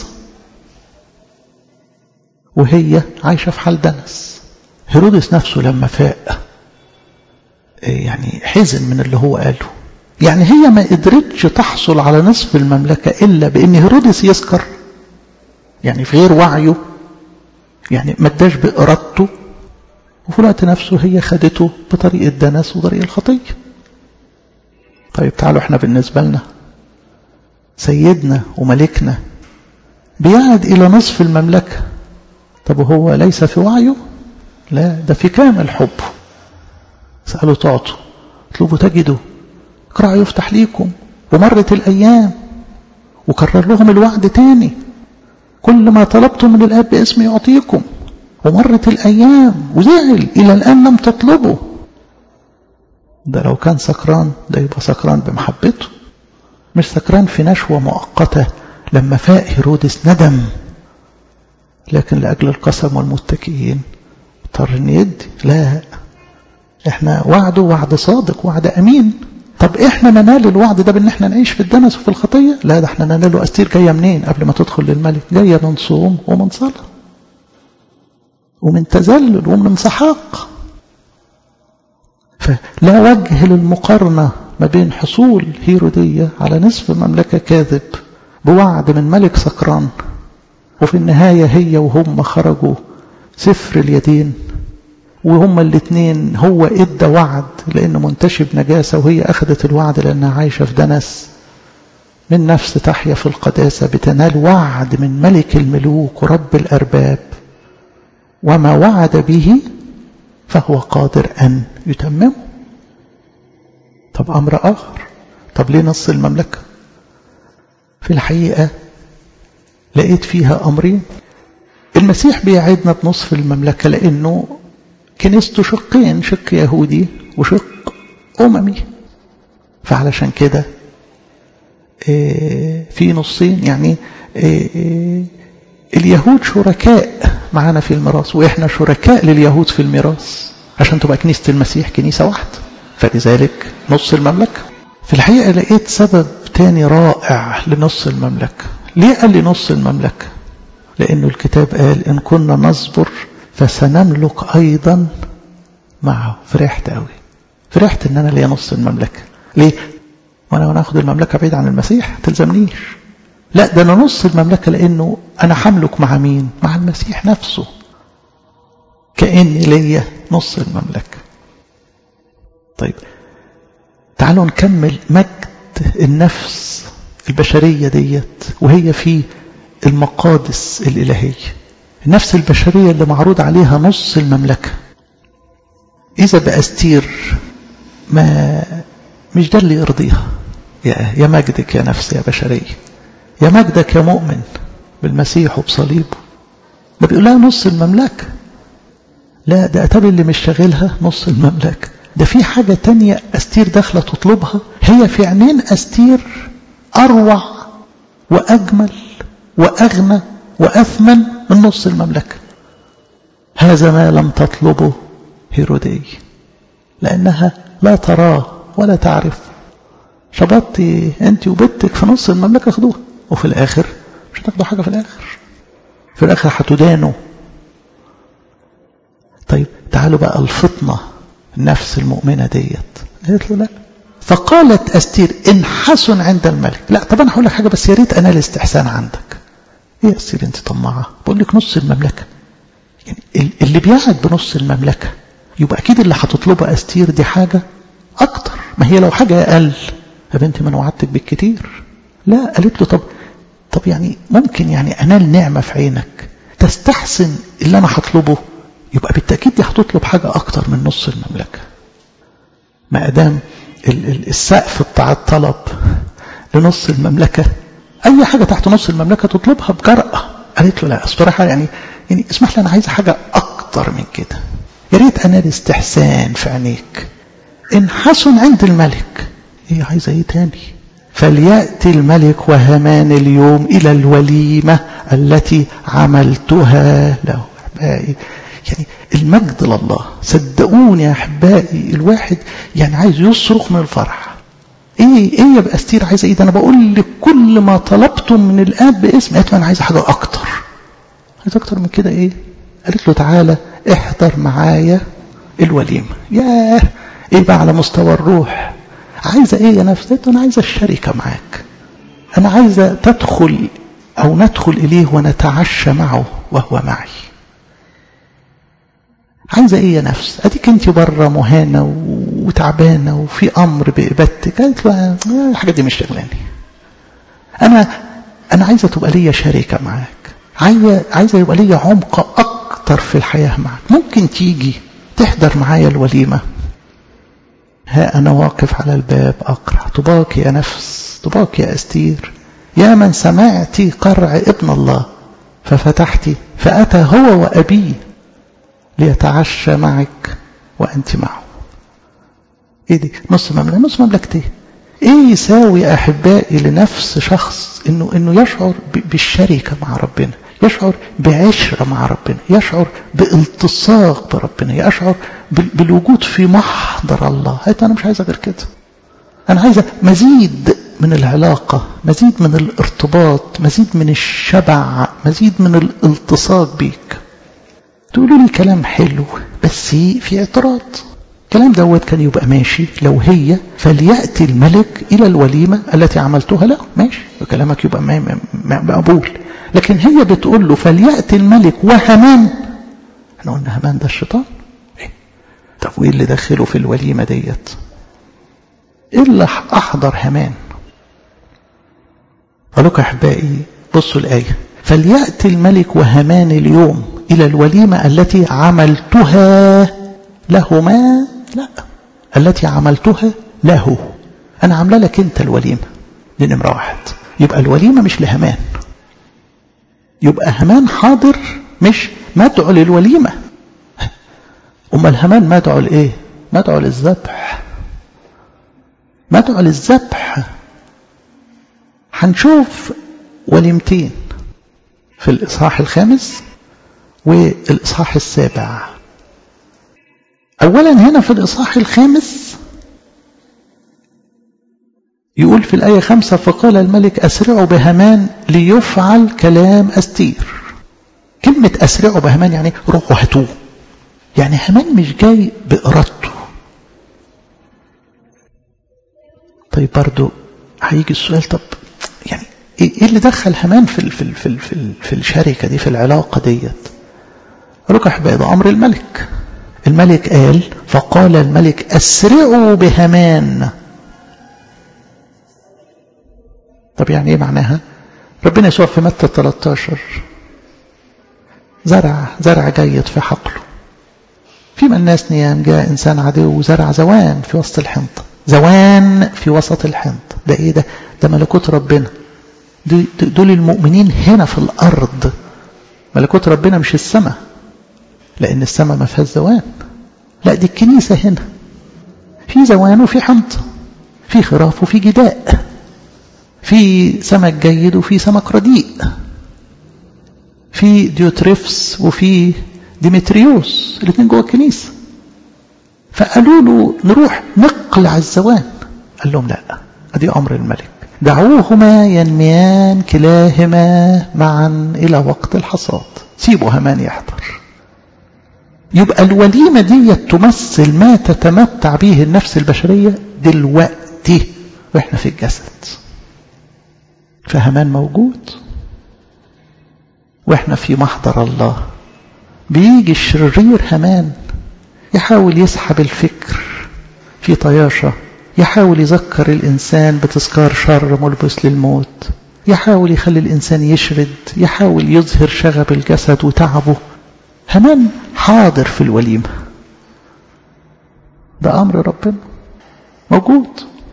وهي عايشة في حال دنس هيرودس نفسه لما فاق يعني حزن من اللي هو قاله يعني هي ما قدرتش تحصل على نصف المملكة إلا بأن هيرودس يسكر يعني في غير وعيه يعني ما اداش بإرادته وفي الوقت نفسه هي خدته بطريق الدنس وطريق الخطية طيب تعالوا احنا بالنسبة لنا سيدنا وملكنا بيعد إلى نصف المملكة طب وهو ليس في وعيه لا ده في كامل حبه سألوا تعطوا اطلبوا تجدوا اقرأوا يفتح ليكم ومرت الأيام وكرر لهم الوعد تاني كل ما طلبتم من الآب باسم يعطيكم ومرت الأيام وزعل إلى الآن لم تطلبوا ده لو كان سكران ده يبقى سكران بمحبته مش سكران في نشوة مؤقتة لما فاق هيرودس ندم لكن لأجل القسم والمتكئين اضطر ان يدي لا احنا وعده وعد صادق وعد امين طب احنا ننال الوعد ده بان احنا نعيش في الدنس وفي الخطيه لا ده احنا نناله استير جايه منين قبل ما تدخل للملك جايه من صوم ومن صلاه ومن تذلل ومن سحاق فلا وجه للمقارنه ما بين حصول هيروديه على نصف مملكه كاذب بوعد من ملك سكران وفي النهايه هي وهم خرجوا سفر اليدين وهما الاثنين هو ادى وعد لانه منتشي بنجاسه وهي اخذت الوعد لانها عايشه في دنس من نفس تحيا في القداسه بتنال وعد من ملك الملوك ورب الارباب وما وعد به فهو قادر ان يتممه طب امر اخر طب ليه نص المملكه في الحقيقه لقيت فيها امرين المسيح بيعدنا بنصف المملكه لانه كنيسته شقين شق يهودي وشق أممي فعلشان كده في نصين يعني اليهود شركاء معانا في الميراث وإحنا شركاء لليهود في الميراث عشان تبقى كنيسة المسيح كنيسة واحدة فلذلك نص المملكة في الحقيقة لقيت سبب تاني رائع لنص المملكة ليه قال لي نص المملكة لأنه الكتاب قال إن كنا نصبر فسنملك أيضا معه فرحت قوي فرحت إن أنا ليا نص المملكة ليه؟ وأنا وأنا أخذ المملكة بعيد عن المسيح تلزمنيش لا ده أنا نص المملكة لأنه أنا حملك مع مين؟ مع المسيح نفسه كأني ليا نص المملكة طيب تعالوا نكمل مجد النفس البشرية ديت وهي في المقادس الإلهية النفس البشرية اللي معروض عليها نص المملكة إذا بأستير ما مش ده اللي يرضيها يا, يا مجدك يا نفس يا بشرية يا مجدك يا مؤمن بالمسيح وبصليبه ده بيقول لها نص المملكة لا ده أتابع اللي مش شاغلها نص المملكة ده في حاجة تانية أستير داخلة تطلبها هي في عينين أستير أروع وأجمل وأغنى وأثمن من نص المملكة هذا ما لم تطلبه هيرودي لأنها لا تراه ولا تعرف شبطتي أنت وبنتك في نص المملكة خدوها وفي الآخر مش هتاخدوا حاجة في الآخر في الآخر هتدانوا طيب تعالوا بقى الفطنة النفس المؤمنة ديت قالت له لا فقالت أستير إن حسن عند الملك لا طب أنا هقول لك حاجة بس يا ريت أنا الاستحسان عندك ايه يا أستير أنت طماعة بقول لك نص المملكة يعني اللي بيعد بنص المملكة يبقى أكيد اللي هتطلبها أستير دي حاجة أكتر ما هي لو حاجة أقل يا بنتي ما أنا وعدتك بالكتير لا قالت له طب طب يعني ممكن يعني أنال نعمة في عينك تستحسن اللي أنا هطلبه يبقى بالتأكيد دي هتطلب حاجة أكتر من نص المملكة ما أدام السقف بتاع الطلب لنص المملكة أي حاجة تحت نص المملكة تطلبها بجرأة قالت له لا الصراحة يعني يعني اسمح لي أنا عايزة حاجة أكتر من كده يا ريت أنال استحسان في عينيك إن حسن عند الملك إيه عايزة إيه تاني فليأتي الملك وهمان اليوم إلى الوليمة التي عملتها له يعني المجد لله صدقوني يا احبائي الواحد يعني عايز يصرخ من الفرح ايه ايه يا استير عايزه ايه ده انا بقول لك كل ما طلبتم من الاب باسم قالت انا عايزه حاجه اكتر عايز اكتر من كده ايه قالت له تعالى احضر معايا الوليمه ياه ايه بقى على مستوى الروح عايزه ايه يا نفس قالت انا عايزه الشركه معاك انا عايزه تدخل او ندخل اليه ونتعشى معه وهو معي عايزه ايه يا نفس اديك انت بره مهانه وتعبانه وفي امر بإبادتك قالت له الحاجات دي مش شغلاني انا انا عايزه تبقى ليا شركه معاك عايزه عايزه يبقى ليا عمق اكتر في الحياه معاك ممكن تيجي تحضر معايا الوليمه ها انا واقف على الباب اقرع طباك يا نفس طباك يا استير يا من سمعت قرع ابن الله ففتحت فاتى هو وابيه ليتعشى معك وأنت معه إيه دي نص مملكة نص مملكتين إيه يساوي يا أحبائي لنفس شخص إنه إنه يشعر بالشركة مع ربنا يشعر بعشرة مع ربنا يشعر بالتصاق بربنا يشعر بالوجود في محضر الله هات أنا مش عايزة غير كده أنا عايزة مزيد من العلاقة مزيد من الارتباط مزيد من الشبع مزيد من الالتصاق بيك تقولوا لي كلام حلو بس في اعتراض الكلام دوت كان يبقى ماشي لو هي فليأتي الملك إلى الوليمة التي عملتها له ماشي كلامك يبقى مقبول لكن هي بتقول له فليأتي الملك وهمان احنا قلنا همان ده الشيطان إيه؟ طب وايه اللي دخله في الوليمة ديت إلا أحضر همان قالوا أحبائي بصوا الآية فليأتي الملك وهمان اليوم إلى الوليمة التي عملتها لهما لا التي عملتها له أنا عامله لك أنت الوليمة دي نمرة واحد يبقى الوليمة مش لهمان يبقى همان حاضر مش مدعو للوليمة أمال همان مدعو لإيه مدعو للذبح مدعو للذبح هنشوف وليمتين في الإصحاح الخامس والإصحاح السابع أولا هنا في الإصحاح الخامس يقول في الآية خمسة فقال الملك أسرعوا بهمان ليفعل كلام أستير كلمة أسرعوا بهمان يعني روحوا هاتوه يعني همان مش جاي بإرادته طيب برضو هيجي السؤال طب يعني ايه اللي دخل همان في في في في, في الشركه دي في العلاقه ديت ركح بقى ده امر الملك الملك قال فقال الملك اسرعوا بهمان طب يعني ايه معناها ربنا يسوع في متى 13 زرع زرع جيد في حقله فيما الناس نيام جاء انسان عدو وزرع زوان في وسط الحنطه زوان في وسط الحنطه ده ايه ده ده ملكوت ربنا دول المؤمنين هنا في الارض ملكوت ربنا مش السماء لان السماء ما فيهاش زوان لا دي الكنيسه هنا في زوان وفي حنطه في خراف وفي جداء في سمك جيد وفي سمك رديء في ديوتريفس وفي ديمتريوس الاثنين جوه الكنيسه فقالوا له نروح نقلع الزوان قال لهم لا ادي امر الملك دعوهما ينميان كلاهما معا الى وقت الحصاد سيبوا همان يحضر يبقى الوليمه دي تمثل ما تتمتع به النفس البشريه دلوقتي واحنا في الجسد فهمان موجود واحنا في محضر الله بيجي الشرير همان يحاول يسحب الفكر في طياشة يحاول يذكر الإنسان بتذكار شر ملبس للموت يحاول يخلي الإنسان يشرد يحاول يظهر شغب الجسد وتعبه همان حاضر في الوليمة ده أمر ربنا موجود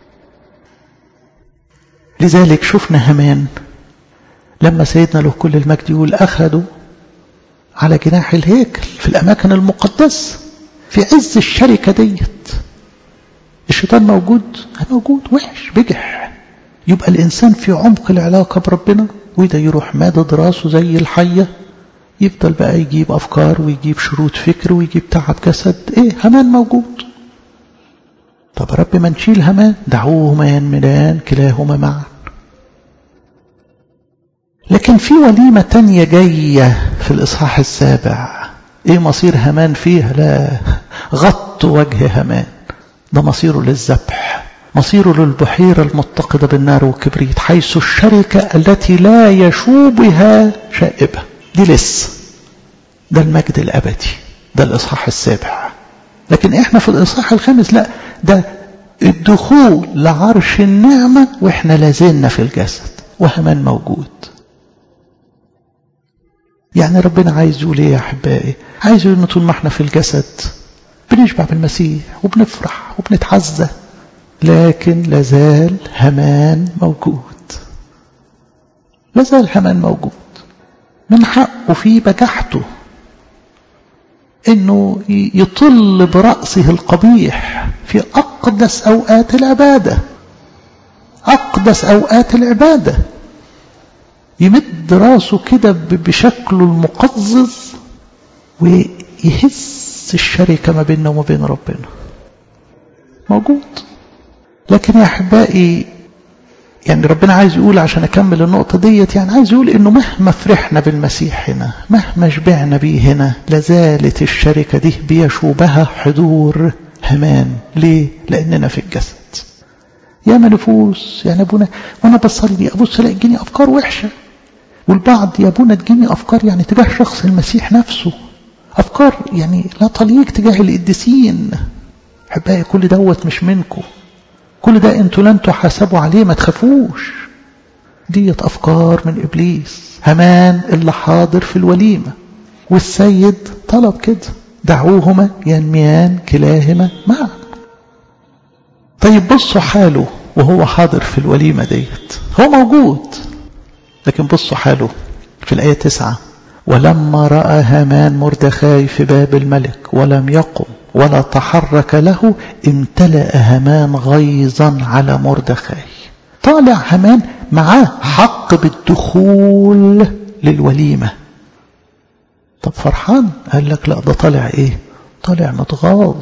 لذلك شفنا همان لما سيدنا له كل المجد يقول أخذوا على جناح الهيكل في الأماكن المقدسة في عز الشركة ديت الشيطان موجود موجود وحش بجح يبقى الإنسان في عمق العلاقة بربنا وده يروح مادد راسه زي الحية يفضل بقى يجيب أفكار ويجيب شروط فكر ويجيب تعب جسد إيه همان موجود طب يا رب ما نشيل همان دعوهما ينملان كلاهما معا لكن في وليمة تانية جاية في الإصحاح السابع إيه مصير همان فيها لا غط وجه همان ده مصيره للذبح مصيره للبحيرة المتقدة بالنار والكبريت حيث الشركة التي لا يشوبها شائبة دي لسه ده المجد الأبدي ده الإصحاح السابع لكن إحنا في الإصحاح الخامس لا ده الدخول لعرش النعمة وإحنا لازلنا في الجسد وهمان موجود يعني ربنا عايز يقول ايه يا احبائي عايز يقول ان طول ما احنا في الجسد بنشبع بالمسيح وبنفرح وبنتعزى لكن لازال همان موجود لازال همان موجود من حقه في بجحته انه يطل برأسه القبيح في اقدس اوقات العبادة اقدس اوقات العبادة يمد راسه كده بشكله المقزز ويهز الشركة ما بيننا وما بين ربنا موجود لكن يا أحبائي يعني ربنا عايز يقول عشان أكمل النقطة ديت يعني عايز يقول إنه مهما فرحنا بالمسيح هنا مهما شبعنا بيه هنا لازالت الشركة دي بيشوبها حضور همان ليه؟ لأننا في الجسد يا نفوس يعني أبونا وأنا بصلي أبص ألاقي تجيني أفكار وحشة والبعض يا أبونا تجيني أفكار يعني تجاه شخص المسيح نفسه أفكار يعني لا تليق تجاه القديسين أحبائي كل دوت مش منكم كل ده انتوا لن تحاسبوا عليه ما تخافوش ديت أفكار من إبليس همان اللي حاضر في الوليمة والسيد طلب كده دعوهما ينميان كلاهما معا طيب بصوا حاله وهو حاضر في الوليمة ديت هو موجود لكن بصوا حاله في الآية تسعة ولما رأى هامان مردخاي في باب الملك ولم يقم ولا تحرك له امتلأ هامان غيظا على مردخاي طالع هامان معاه حق بالدخول للوليمة طب فرحان قال لك لا ده طالع ايه طالع متغاظ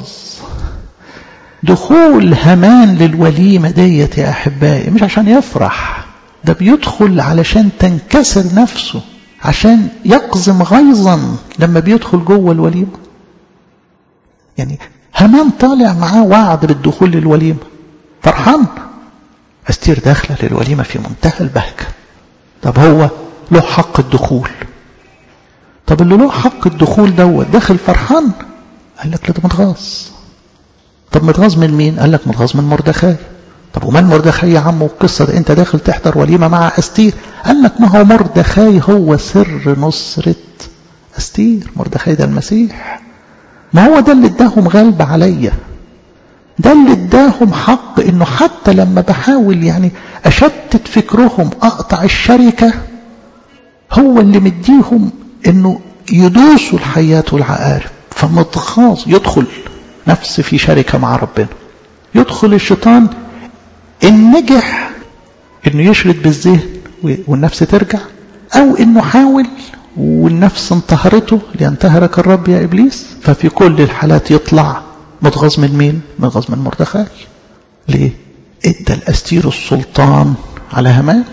دخول هامان للوليمة ديت يا أحبائي مش عشان يفرح ده بيدخل علشان تنكسر نفسه عشان يقزم غيظا لما بيدخل جوه الوليمة يعني همان طالع معاه وعد بالدخول للوليمة فرحان أستير داخلة للوليمة في منتهى البهجة طب هو له حق الدخول طب اللي له حق الدخول دوت داخل فرحان قال لك لا ده متغاظ طب متغاظ من مين قال لك متغاظ من مردخاي طب ومن مردخاي يا عم والقصة ده انت داخل تحضر وليمة مع أستير قال لك ما هو مردخاي هو سر نصرة أستير مردخاي ده المسيح ما هو ده اللي اداهم غلب عليا ده اللي اداهم حق انه حتى لما بحاول يعني اشتت فكرهم اقطع الشركة هو اللي مديهم انه يدوسوا الحياة والعقارب فمتغاظ يدخل نفس في شركة مع ربنا يدخل الشيطان إن نجح إنه يشرد بالذهن والنفس ترجع أو إنه حاول والنفس انتهرته لينتهرك الرب يا إبليس ففي كل الحالات يطلع متغاظ من مين؟ متغاظ من مردخاي ليه؟ ادى الأستير السلطان على همان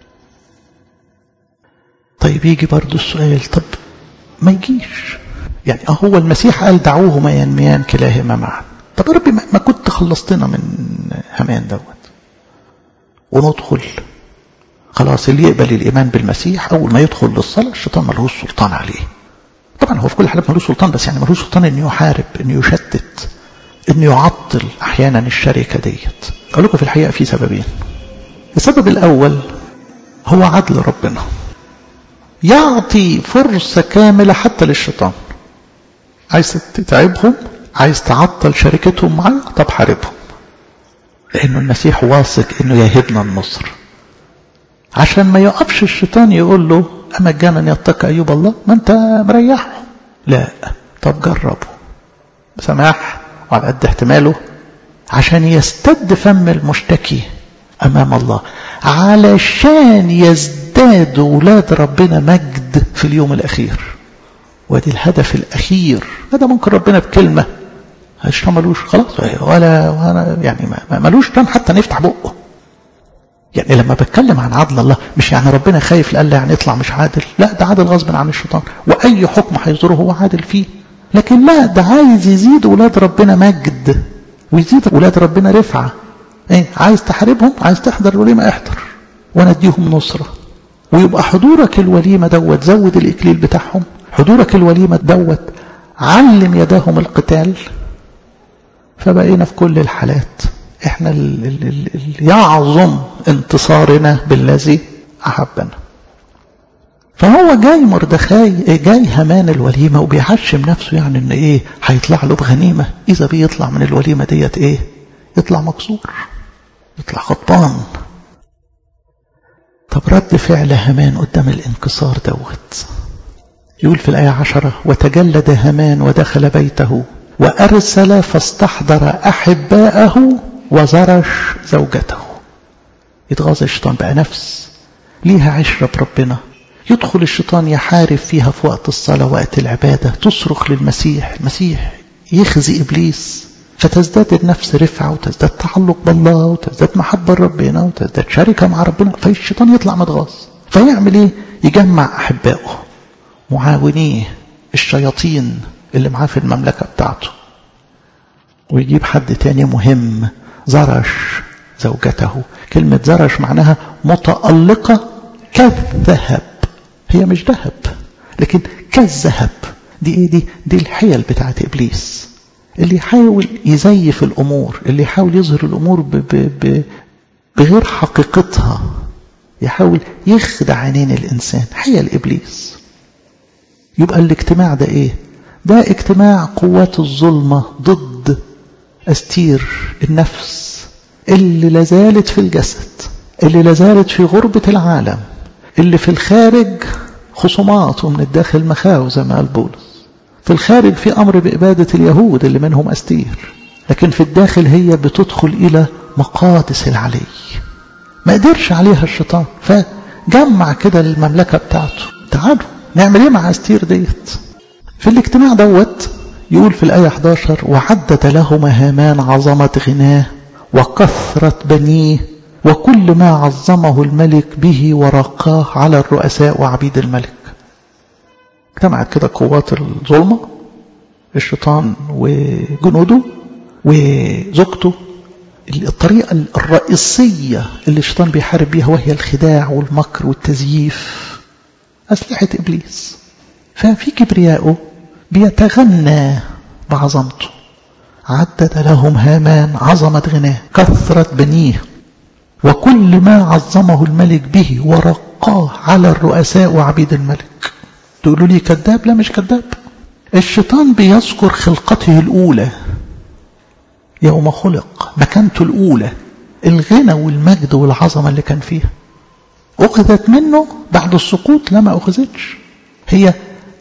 طيب يجي برضو السؤال طب ما يجيش يعني هو المسيح قال دعوهما ينميان كلاهما معا طب يا ربي ما كنت خلصتنا من همان دوت وندخل خلاص اللي يقبل الإيمان بالمسيح أول ما يدخل للصلاة الشيطان ملهوش سلطان عليه طبعا هو في كل حالات ملوش سلطان بس يعني ملوش سلطان انه يحارب انه يشتت انه يعطل احيانا الشركة ديت اقول لكم في الحقيقة في سببين السبب الاول هو عدل ربنا يعطي فرصة كاملة حتى للشيطان عايز تتعبهم عايز تعطل شركتهم معاه طب حاربهم لأنه المسيح واثق أنه يهبنا النصر عشان ما يقفش الشيطان يقول له أما جانا يتقى أيوب الله ما أنت مريحه لا طب جربه بسماح وعلى قد احتماله عشان يستد فم المشتكي أمام الله علشان يزداد ولاد ربنا مجد في اليوم الأخير وادي الهدف الأخير هذا ممكن ربنا بكلمة الشيطان ملوش خلاص ولا, ولا يعني ما ملوش تم حتى نفتح بقه يعني لما بتكلم عن عدل الله مش يعني ربنا خايف لألا يعني يطلع مش عادل لا ده عادل غصب عن الشيطان وأي حكم هيصدره هو عادل فيه لكن لا ده عايز يزيد ولاد ربنا مجد ويزيد ولاد ربنا رفعة ايه عايز تحاربهم عايز تحضر الوليمة احضر وانا اديهم نصرة ويبقى حضورك الوليمة دوت زود الإكليل بتاعهم حضورك الوليمة دوت علم يداهم القتال فبقينا في كل الحالات احنا اللي يعظم انتصارنا بالذي أحبنا فهو جاي مردخاي جاي همان الوليمة وبيعشم نفسه يعني ان ايه هيطلع له بغنيمة اذا بيطلع من الوليمة ديت ايه يطلع مكسور يطلع غضبان طب رد فعل همان قدام الانكسار دوت يقول في الآية عشرة وتجلد همان ودخل بيته وأرسل فاستحضر أحباءه وزرش زوجته يتغاظ الشيطان بقى نفس ليها عشرة بربنا يدخل الشيطان يحارب فيها في وقت الصلاة وقت العبادة تصرخ للمسيح المسيح يخزي إبليس فتزداد النفس رفعة وتزداد تعلق بالله وتزداد محبة لربنا وتزداد شركة مع ربنا فالشيطان يطلع متغاظ فيعمل ايه يجمع أحبائه معاونيه الشياطين اللي معاه في المملكة بتاعته ويجيب حد تاني مهم زرش زوجته كلمة زرش معناها متألقة كالذهب هي مش ذهب لكن كالذهب دي ايه دي دي الحيل بتاعت ابليس اللي يحاول يزيف الامور اللي يحاول يظهر الامور ب ب ب بغير حقيقتها يحاول يخدع عينين الانسان حيل ابليس يبقى الاجتماع ده ايه ده اجتماع قوات الظلمه ضد استير النفس اللي لازالت في الجسد اللي لازالت في غربه العالم اللي في الخارج خصومات ومن الداخل مخاو زي ما قال بولس في الخارج في أمر بإبادة اليهود اللي منهم أستير لكن في الداخل هي بتدخل إلى مقادس العلي ما قدرش عليها الشيطان فجمع كده المملكة بتاعته تعالوا نعمل ايه مع أستير ديت في الاجتماع دوت يقول في الآية 11 وعدد لهما هامان عظمة غناه وكثرة بنيه وكل ما عظمه الملك به ورقاه على الرؤساء وعبيد الملك اجتمعت كده قوات الظلمة الشيطان وجنوده وزوجته الطريقة الرئيسية اللي الشيطان بيحارب بيها وهي الخداع والمكر والتزييف أسلحة إبليس ففي كبريائه بيتغنى بعظمته عدد لهم هامان عظمة غناه كثرة بنيه وكل ما عظمه الملك به ورقاه على الرؤساء وعبيد الملك تقولوا لي كذاب لا مش كذاب الشيطان بيذكر خلقته الأولى يوم خلق مكانته الأولى الغنى والمجد والعظمة اللي كان فيها أخذت منه بعد السقوط لما أخذتش هي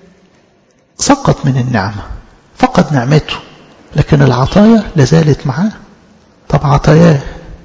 سقط من النعمة فقد نعمته لكن العطايا لازالت معاه طب عطاياه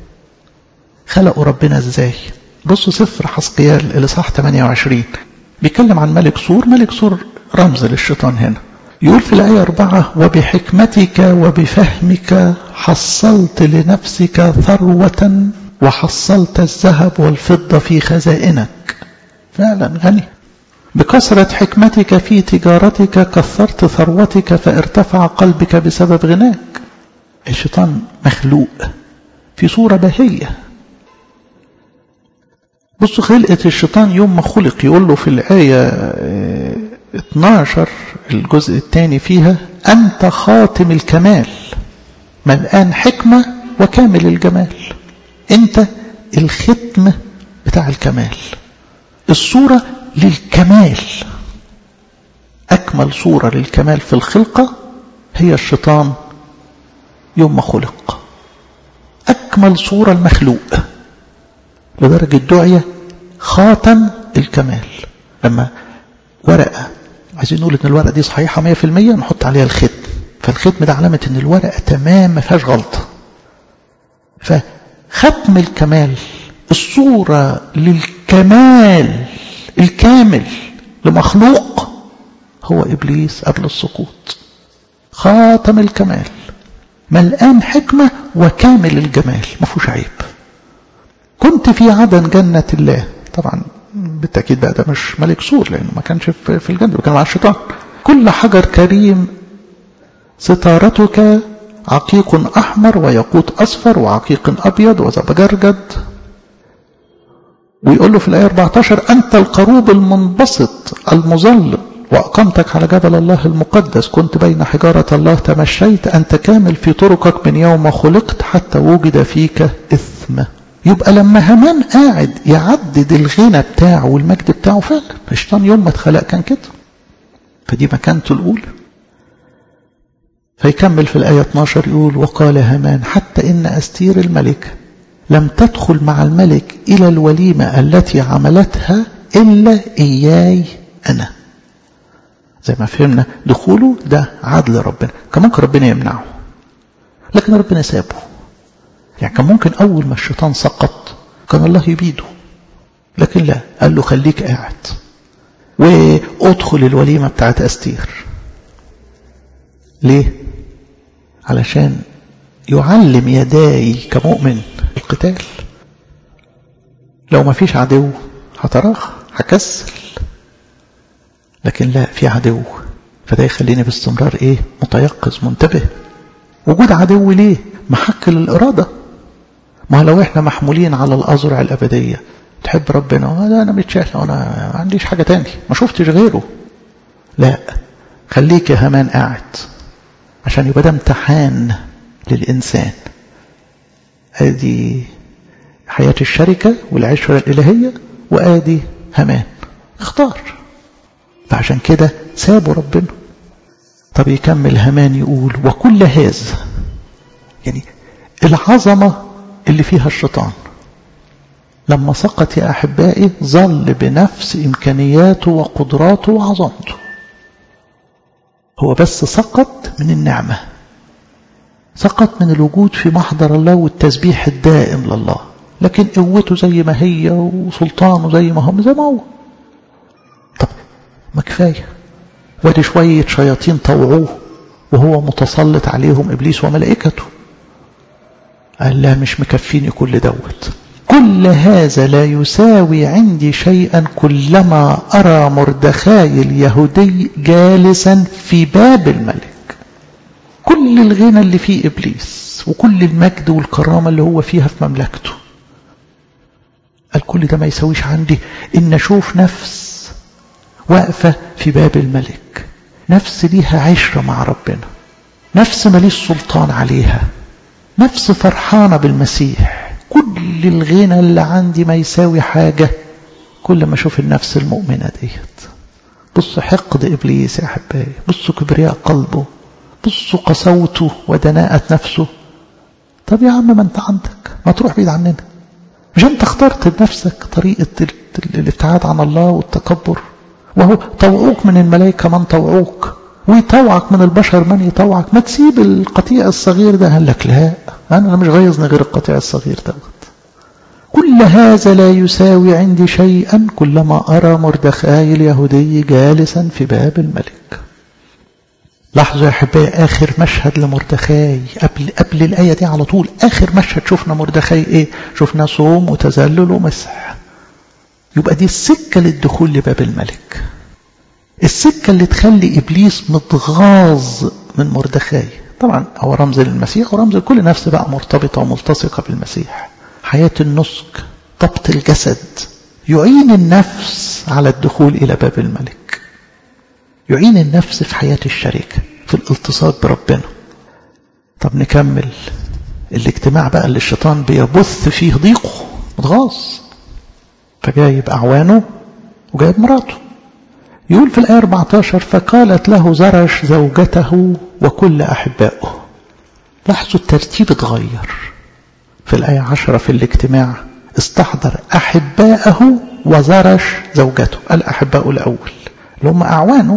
خلقوا ربنا ازاي بصوا سفر حسقيال الاصحاح 28 بيتكلم عن ملك سور ملك سور رمز للشيطان هنا يقول في الآية أربعة وبحكمتك وبفهمك حصلت لنفسك ثروة وحصلت الذهب والفضة في خزائنك فعلا غني بكثرة حكمتك في تجارتك كثرت ثروتك فارتفع قلبك بسبب غناك الشيطان مخلوق في صورة بهية بصوا خلقة الشيطان يوم ما خلق يقول له في الآية 12 الجزء الثاني فيها أنت خاتم الكمال ملآن حكمة وكامل الجمال أنت الختم بتاع الكمال الصورة للكمال أكمل صورة للكمال في الخلقة هي الشيطان يوم ما خلق أكمل صورة المخلوق لدرجة دعية خاتم الكمال لما ورقة عايزين نقول ان الورقة دي صحيحة 100% نحط عليها الختم فالختم ده علامة ان الورقة تمام ما فيهاش غلطة فختم الكمال الصورة للكمال الكامل لمخلوق هو إبليس قبل السقوط خاتم الكمال ملآن حكمة وكامل الجمال ما فيهوش عيب كنت في عدن جنة الله طبعا بالتأكيد بقى ده مش ملك سور لأنه ما كانش في الجنة كان مع الشيطان كل حجر كريم ستارتك عقيق أحمر ويقوت أصفر وعقيق أبيض وزبجرجد ويقول له في الآية 14 أنت القروب المنبسط المظلم وأقمتك على جبل الله المقدس كنت بين حجارة الله تمشيت أنت كامل في طرقك من يوم خلقت حتى وجد فيك إثم يبقى لما همان قاعد يعدد الغنى بتاعه والمجد بتاعه فعلا الشيطان يوم ما اتخلق كان كده فدي مكانته الأولى فيكمل في الآية 12 يقول وقال هامان حتى إن أستير الملك لم تدخل مع الملك إلى الوليمة التي عملتها إلا إياي أنا زي ما فهمنا دخوله ده عدل ربنا كان ممكن ربنا يمنعه لكن ربنا سابه يعني كان ممكن أول ما الشيطان سقط كان الله يبيده لكن لا قال له خليك قاعد وادخل الوليمة بتاعت أستير ليه علشان يعلم يداي كمؤمن القتال لو ما فيش عدو هتراخ هكسل لكن لا في عدو فده يخليني باستمرار ايه متيقظ منتبه وجود عدو ليه محك للإرادة ما لو احنا محمولين على الأزرع الأبدية تحب ربنا لا أنا متشاهل أنا ما عنديش حاجة تاني ما شفتش غيره لا خليك يا همان قاعد عشان يبقى ده امتحان للإنسان ادي حياة الشركة والعشرة الإلهية وادي همان اختار فعشان كده سابوا ربنا طب يكمل همان يقول وكل هذا يعني العظمة اللي فيها الشيطان لما سقط يا أحبائي ظل بنفس إمكانياته وقدراته وعظمته هو بس سقط من النعمة سقط من الوجود في محضر الله والتسبيح الدائم لله لكن قوته زي ما هي وسلطانه زي ما هم زي ما هو طب ما كفاية وادي شوية شياطين طوعوه وهو متسلط عليهم إبليس وملائكته قال لا مش مكفيني كل دوت كل هذا لا يساوي عندي شيئا كلما أرى مردخاي اليهودي جالسا في باب الملك كل الغنى اللي فيه إبليس وكل المجد والكرامة اللي هو فيها في مملكته قال كل ده ما يساويش عندي إن أشوف نفس واقفة في باب الملك نفس ليها عشرة مع ربنا نفس ماليش سلطان عليها نفس فرحانة بالمسيح كل الغنى اللي عندي ما يساوي حاجة كل ما أشوف النفس المؤمنة ديت بصوا حقد إبليس يا أحبائي بصوا كبرياء قلبه بصوا قسوته ودناءة نفسه طب يا عم ما انت عندك ما تروح بعيد عننا مش انت اخترت لنفسك طريقة الابتعاد عن الله والتكبر وهو طوعوك من الملائكة من طوعوك ويطوعك من البشر من يطوعك ما تسيب القطيع الصغير ده قال لك لا أنا مش غيظني غير القطيع الصغير دوت كل هذا لا يساوي عندي شيئا كلما أرى مردخاي اليهودي جالسا في باب الملك لاحظوا يا أحبائي آخر مشهد لمردخاي قبل, قبل الآية دي على طول آخر مشهد شفنا مردخاي إيه شفنا صوم وتذلل ومسح يبقى دي السكة للدخول لباب الملك السكة اللي تخلي إبليس متغاظ من مردخاي طبعا هو رمز للمسيح ورمز لكل نفس بقى مرتبطة وملتصقة بالمسيح حياة النسك ضبط الجسد يعين النفس على الدخول إلى باب الملك يعين النفس في حياة الشركة في الالتصاق بربنا طب نكمل الاجتماع بقى اللي الشيطان بيبث فيه ضيقه متغاظ فجايب أعوانه وجايب مراته يقول في الآية 14 فقالت له زرش زوجته وكل أحبائه لاحظوا الترتيب اتغير في الآية 10 في الاجتماع استحضر أحبائه وزرش زوجته الأحباء الأول اللي هم أعوانه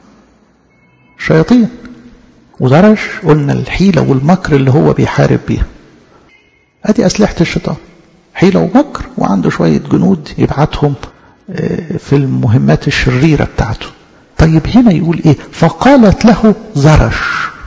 شياطين وزرش قلنا الحيلة والمكر اللي هو بيحارب بيها أدي أسلحة الشيطان حيلة ومكر وعنده شوية جنود يبعتهم في المهمات الشريرة بتاعته طيب هنا يقول ايه فقالت له زرش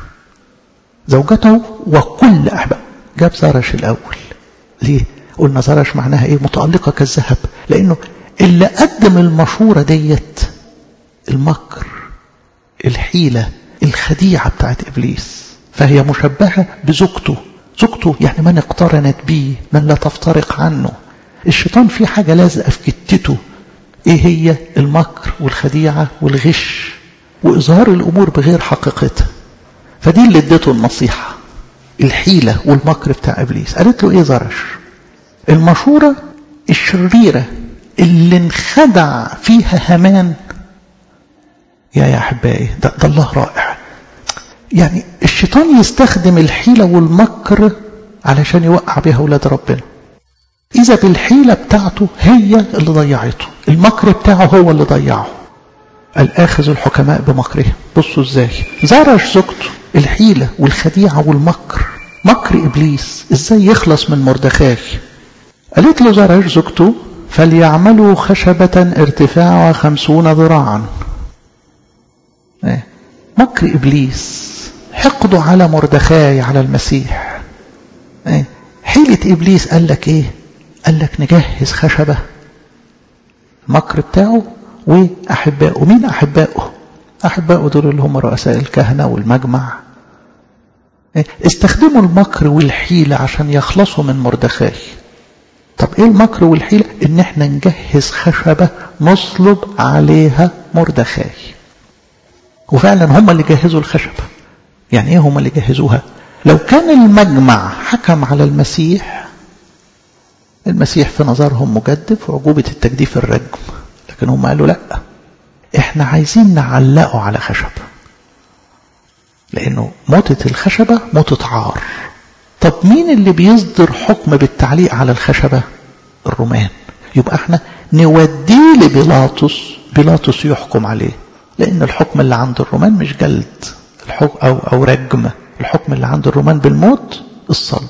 زوجته وكل أحباب جاب زرش الأول ليه قلنا زرش معناها ايه متألقة كالذهب لأنه اللي قدم المشورة ديت المكر الحيلة الخديعة بتاعت إبليس فهي مشبهة بزوجته زوجته يعني من اقترنت به من لا تفترق عنه الشيطان في حاجة لازقة في كتته ايه هي المكر والخديعة والغش وإظهار الأمور بغير حقيقتها فدي اللي اديته النصيحة الحيلة والمكر بتاع إبليس قالت له ايه زرش المشورة الشريرة اللي انخدع فيها همان يا يا أحبائي ده, ده الله رائع يعني الشيطان يستخدم الحيلة والمكر علشان يوقع بها أولاد ربنا إذا بالحيلة بتاعته هي اللي ضيعته المكر بتاعه هو اللي ضيعه الآخذ الحكماء بمكرهم بصوا ازاي زرش زوجته الحيلة والخديعة والمكر مكر إبليس ازاي يخلص من مردخاي قالت له زرش زوجته فليعملوا خشبة ارتفاعها خمسون ذراعا مكر إبليس حقده على مردخاي على المسيح حيلة إبليس قال لك إيه قال لك نجهز خشبة المكر بتاعه وأحبائه مين أحبائه أحبائه دول اللي هم رؤساء الكهنة والمجمع استخدموا المكر والحيلة عشان يخلصوا من مردخاي طب ايه المكر والحيلة ان احنا نجهز خشبة نصلب عليها مردخاي وفعلا هم اللي جهزوا الخشبة يعني ايه هم اللي جهزوها لو كان المجمع حكم على المسيح المسيح في نظرهم مجدف وعجوبة التجديف الرجم لكن هم قالوا لا احنا عايزين نعلقه على خشبة لانه موتة الخشبة موتة عار طب مين اللي بيصدر حكم بالتعليق على الخشبة الرومان يبقى احنا نوديه لبيلاطس بيلاطس يحكم عليه لان الحكم اللي عند الرومان مش جلد الحكم او او رجم الحكم اللي عند الرومان بالموت الصلب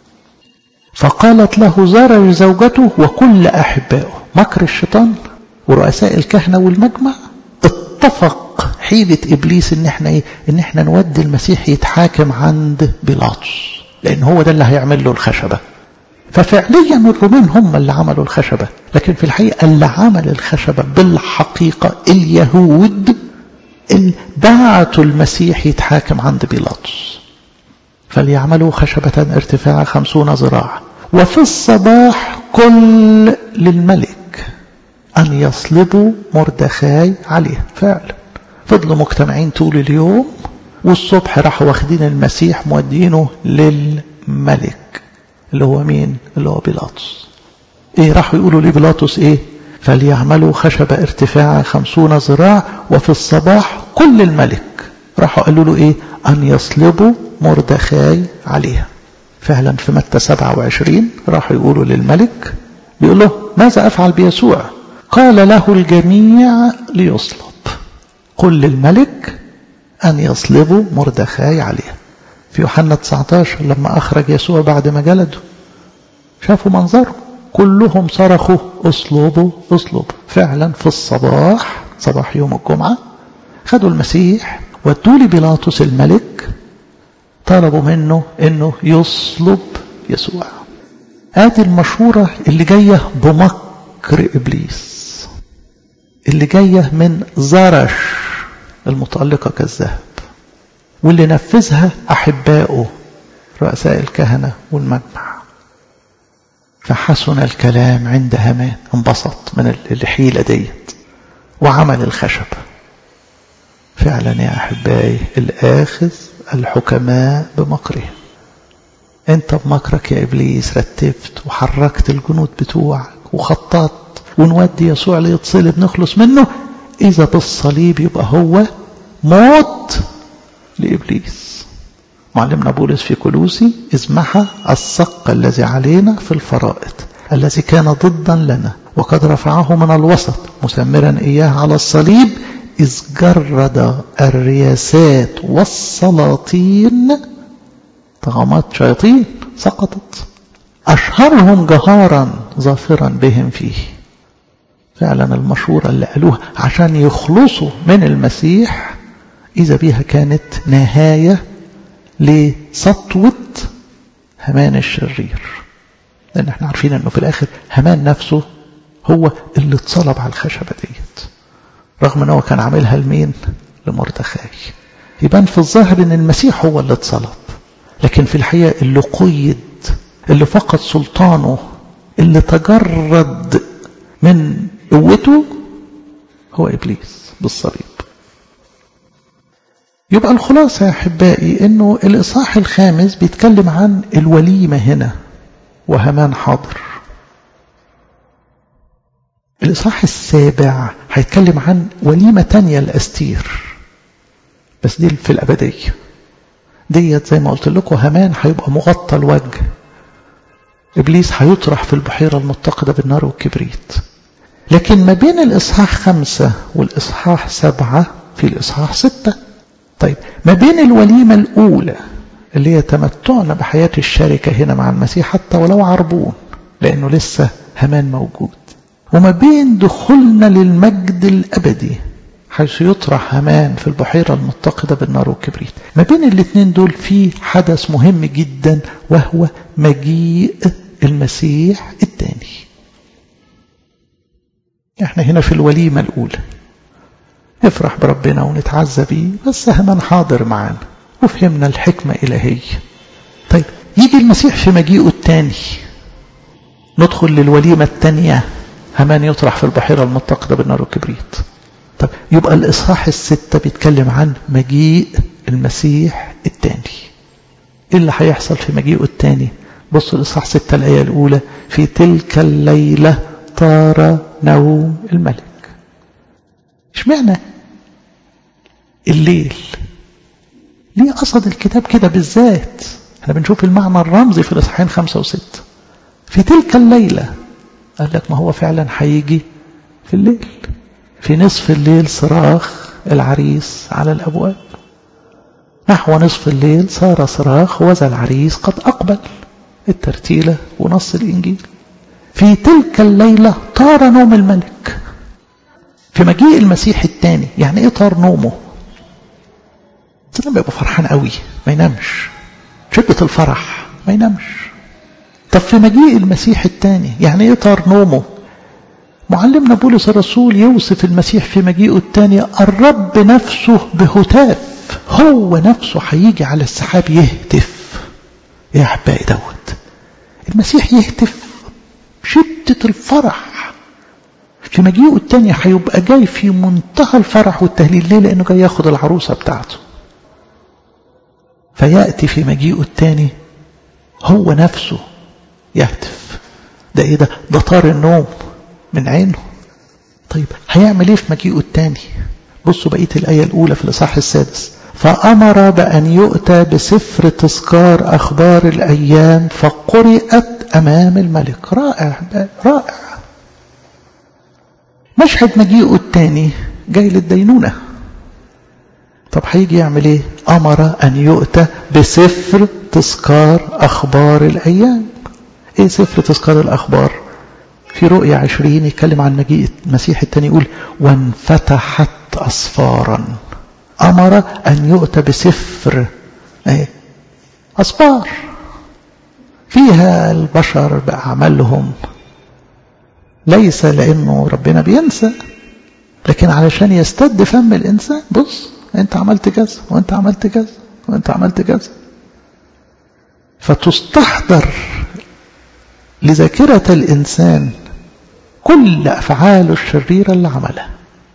فقالت له زرج زوجته وكل احبائه مكر الشيطان ورؤساء الكهنه والمجمع اتفق حيلة ابليس ان احنا ايه ان احنا نودي المسيح يتحاكم عند بيلاطس لان هو ده اللي هيعمل له الخشبه ففعليا الرومان هم اللي عملوا الخشبه لكن في الحقيقه اللي عمل الخشبه بالحقيقه اليهود اللي بعتوا المسيح يتحاكم عند بيلاطس فليعملوا خشبة ارتفاع خمسون ذراع وفي الصباح كل للملك أن يصلبوا مردخاي عليه فعلا فضلوا مجتمعين طول اليوم والصبح راحوا واخدين المسيح مودينه للملك اللي هو مين اللي هو بيلاطس ايه راحوا يقولوا لبيلاطس ايه فليعملوا خشبة ارتفاع خمسون ذراع وفي الصباح كل الملك راحوا قالوا له ايه ان يصلبوا مردخاي عليها فعلا في متى 27 راحوا يقولوا للملك بيقول له ماذا افعل بيسوع قال له الجميع ليصلب قل للملك ان يصلبوا مردخاي عليها في يوحنا 19 لما اخرج يسوع بعد ما جلده شافوا منظره كلهم صرخوا اصلبوا اصلبوا فعلا في الصباح صباح يوم الجمعة خدوا المسيح ودوا لبيلاطس الملك طلبوا منه انه يصلب يسوع ادي المشورة اللي جاية بمكر ابليس اللي جاية من زرش المتألقة كالذهب واللي نفذها احبائه رؤساء الكهنة والمجمع فحسن الكلام عند همان انبسط من الحيلة ديت وعمل الخشب فعلا يا أحبائي الآخذ الحكماء بمكرهم انت بمكرك يا إبليس رتبت وحركت الجنود بتوعك وخططت ونودي يسوع ليتصلب نخلص منه إذا بالصليب يبقى هو موت لإبليس معلمنا بولس في كلوسي إذ محى الصق الذي علينا في الفرائض الذي كان ضدا لنا وقد رفعه من الوسط مسمرا إياه على الصليب إذ جرد الرياسات والسلاطين طغمات شياطين سقطت أشهرهم جهارا ظافرا بهم فيه فعلا المشورة اللي قالوها عشان يخلصوا من المسيح إذا بها كانت نهاية لسطوة همان الشرير لأن احنا عارفين أنه في الآخر همان نفسه هو اللي اتصلب على الخشبة ديت رغم أنه كان عاملها لمين لمردخاي يبان في الظاهر أن المسيح هو اللي اتصلب لكن في الحقيقة اللي قيد اللي فقد سلطانه اللي تجرد من قوته هو إبليس بالصليب يبقى الخلاصة يا أحبائي أنه الإصحاح الخامس بيتكلم عن الوليمة هنا وهمان حاضر الإصحاح السابع هيتكلم عن وليمة تانية لأستير بس دي في الأبدية ديت زي ما قلت لكم همان هيبقى مغطى الوجه إبليس هيطرح في البحيرة المتقدة بالنار والكبريت لكن ما بين الإصحاح خمسة والإصحاح سبعة في الإصحاح ستة طيب ما بين الوليمة الأولى اللي هي تمتعنا بحياة الشركة هنا مع المسيح حتى ولو عربون لأنه لسه همان موجود وما بين دخولنا للمجد الأبدي حيث يطرح همان في البحيرة المتقدة بالنار والكبريت ما بين الاثنين دول في حدث مهم جدا وهو مجيء المسيح الثاني احنا هنا في الوليمة الأولى نفرح بربنا ونتعزى بيه بس همان حاضر معانا وفهمنا الحكمة إلهية طيب يجي المسيح في مجيئه الثاني ندخل للوليمة الثانية همان يطرح في البحيرة المتقدة بالنار والكبريت طب يبقى الإصحاح الستة بيتكلم عن مجيء المسيح الثاني إيه اللي هيحصل في مجيئه الثاني بصوا الإصحاح ستة الآية الأولى في تلك الليلة طار نوم الملك اشمعنى الليل ليه قصد الكتاب كده بالذات احنا بنشوف المعنى الرمزي في الإصحاحين خمسة وستة في تلك الليلة قال لك ما هو فعلا هيجي في الليل في نصف الليل صراخ العريس على الأبواب نحو نصف الليل صار صراخ وذا العريس قد أقبل الترتيلة ونص الإنجيل في تلك الليلة طار نوم الملك في مجيء المسيح الثاني يعني ايه طار نومه لما يبقى فرحان قوي ما ينامش شدة الفرح ما ينامش طب في مجيء المسيح الثاني يعني ايه طار نومه معلمنا بولس الرسول يوصف المسيح في مجيئه الثاني الرب نفسه بهتاف هو نفسه هيجي على السحاب يهتف يا احبائي دوت المسيح يهتف شدة الفرح في مجيئه الثاني هيبقى جاي في منتهى الفرح والتهليل ليه لانه جاي ياخد العروسة بتاعته فيأتي في مجيئه الثاني هو نفسه يهتف ده ايه ده ده طار النوم من عينه طيب هيعمل ايه في مجيئه الثاني بصوا بقية الآية الأولى في الإصحاح السادس فأمر بأن يؤتى بسفر تذكار أخبار الأيام فقرأت أمام الملك رائع رائع مشهد مجيئه الثاني جاي للدينونة طب هيجي يعمل ايه أمر أن يؤتى بسفر تذكار أخبار الأيام ايه سفر تذكار الأخبار في رؤية عشرين يتكلم عن مجيء المسيح الثاني يقول وانفتحت أصفارا أمر أن يؤتى بسفر ايه أصفار فيها البشر بأعمالهم ليس لأنه ربنا بينسى لكن علشان يستد فم الإنسان بص أنت عملت كذا وأنت عملت كذا وأنت عملت كذا فتستحضر لذاكرة الإنسان كل أفعاله الشريرة اللي عملها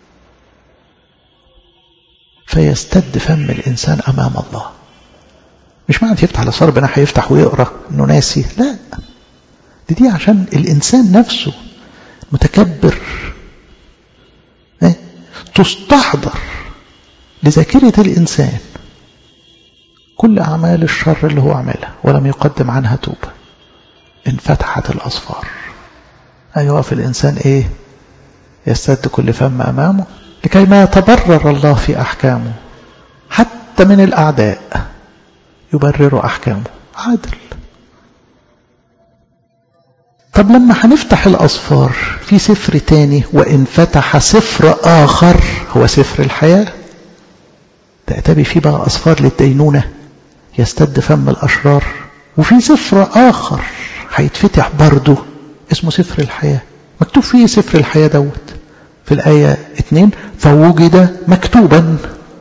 فيستد فم الإنسان أمام الله مش معنى يفتح على صار ربنا هيفتح ويقرأ إنه ناسي لا دي دي عشان الإنسان نفسه متكبر إيه؟ تستحضر لذاكرة الإنسان كل أعمال الشر اللي هو عملها ولم يقدم عنها توبة انفتحت الأصفار أيها في الإنسان إيه يستد كل فم أمامه لكي ما يتبرر الله في أحكامه حتى من الأعداء يبرر أحكامه عادل طب لما هنفتح الأصفار في سفر تاني وإن فتح سفر آخر هو سفر الحياة تأتبي فيه بقى أصفار للدينونة يستد فم الأشرار وفي سفر آخر هيتفتح برضه اسمه سفر الحياة مكتوب فيه سفر الحياة دوت في الآية اتنين فوجد مكتوبا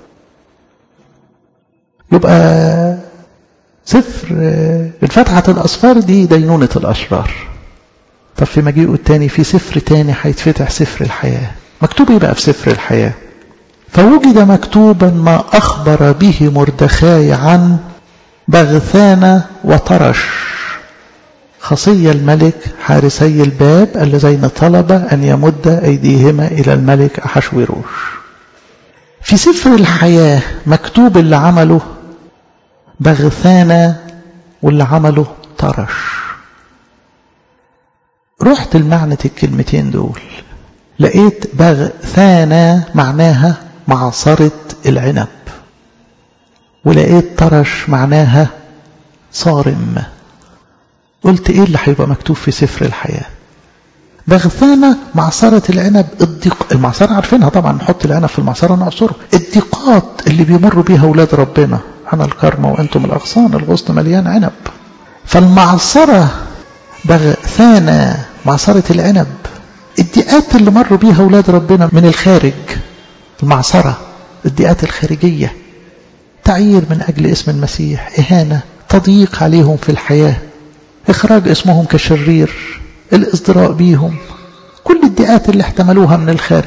يبقى سفر الفتحة الأصفار دي دينونة الأشرار طب في مجيئه التاني في سفر تاني هيتفتح سفر الحياة مكتوب ايه بقى في سفر الحياة فوجد مكتوبا ما أخبر به مردخاي عن بغثان وطرش خصي الملك حارسي الباب اللذين طلب أن يمد أيديهما إلى الملك أحشوروش في سفر الحياة مكتوب اللي عمله بغثان واللي عمله طرش رحت لمعنى الكلمتين دول لقيت بغثانا معناها معصرة العنب ولقيت طرش معناها صارم قلت ايه اللي هيبقى مكتوب في سفر الحياة بغثانة معصرة العنب الضيق المعصرة عارفينها طبعا نحط العنب في المعصرة نعصره الضيقات اللي بيمروا بيها أولاد ربنا أنا الكرمة وأنتم الأغصان الغصن مليان عنب فالمعصرة بغثانة معصرة العنب الضيقات اللي مروا بيها أولاد ربنا من الخارج المعصرة الضيقات الخارجية تعيير من أجل اسم المسيح إهانة تضييق عليهم في الحياة إخراج اسمهم كشرير الإصدراء بيهم كل الدئات اللي احتملوها من الخارج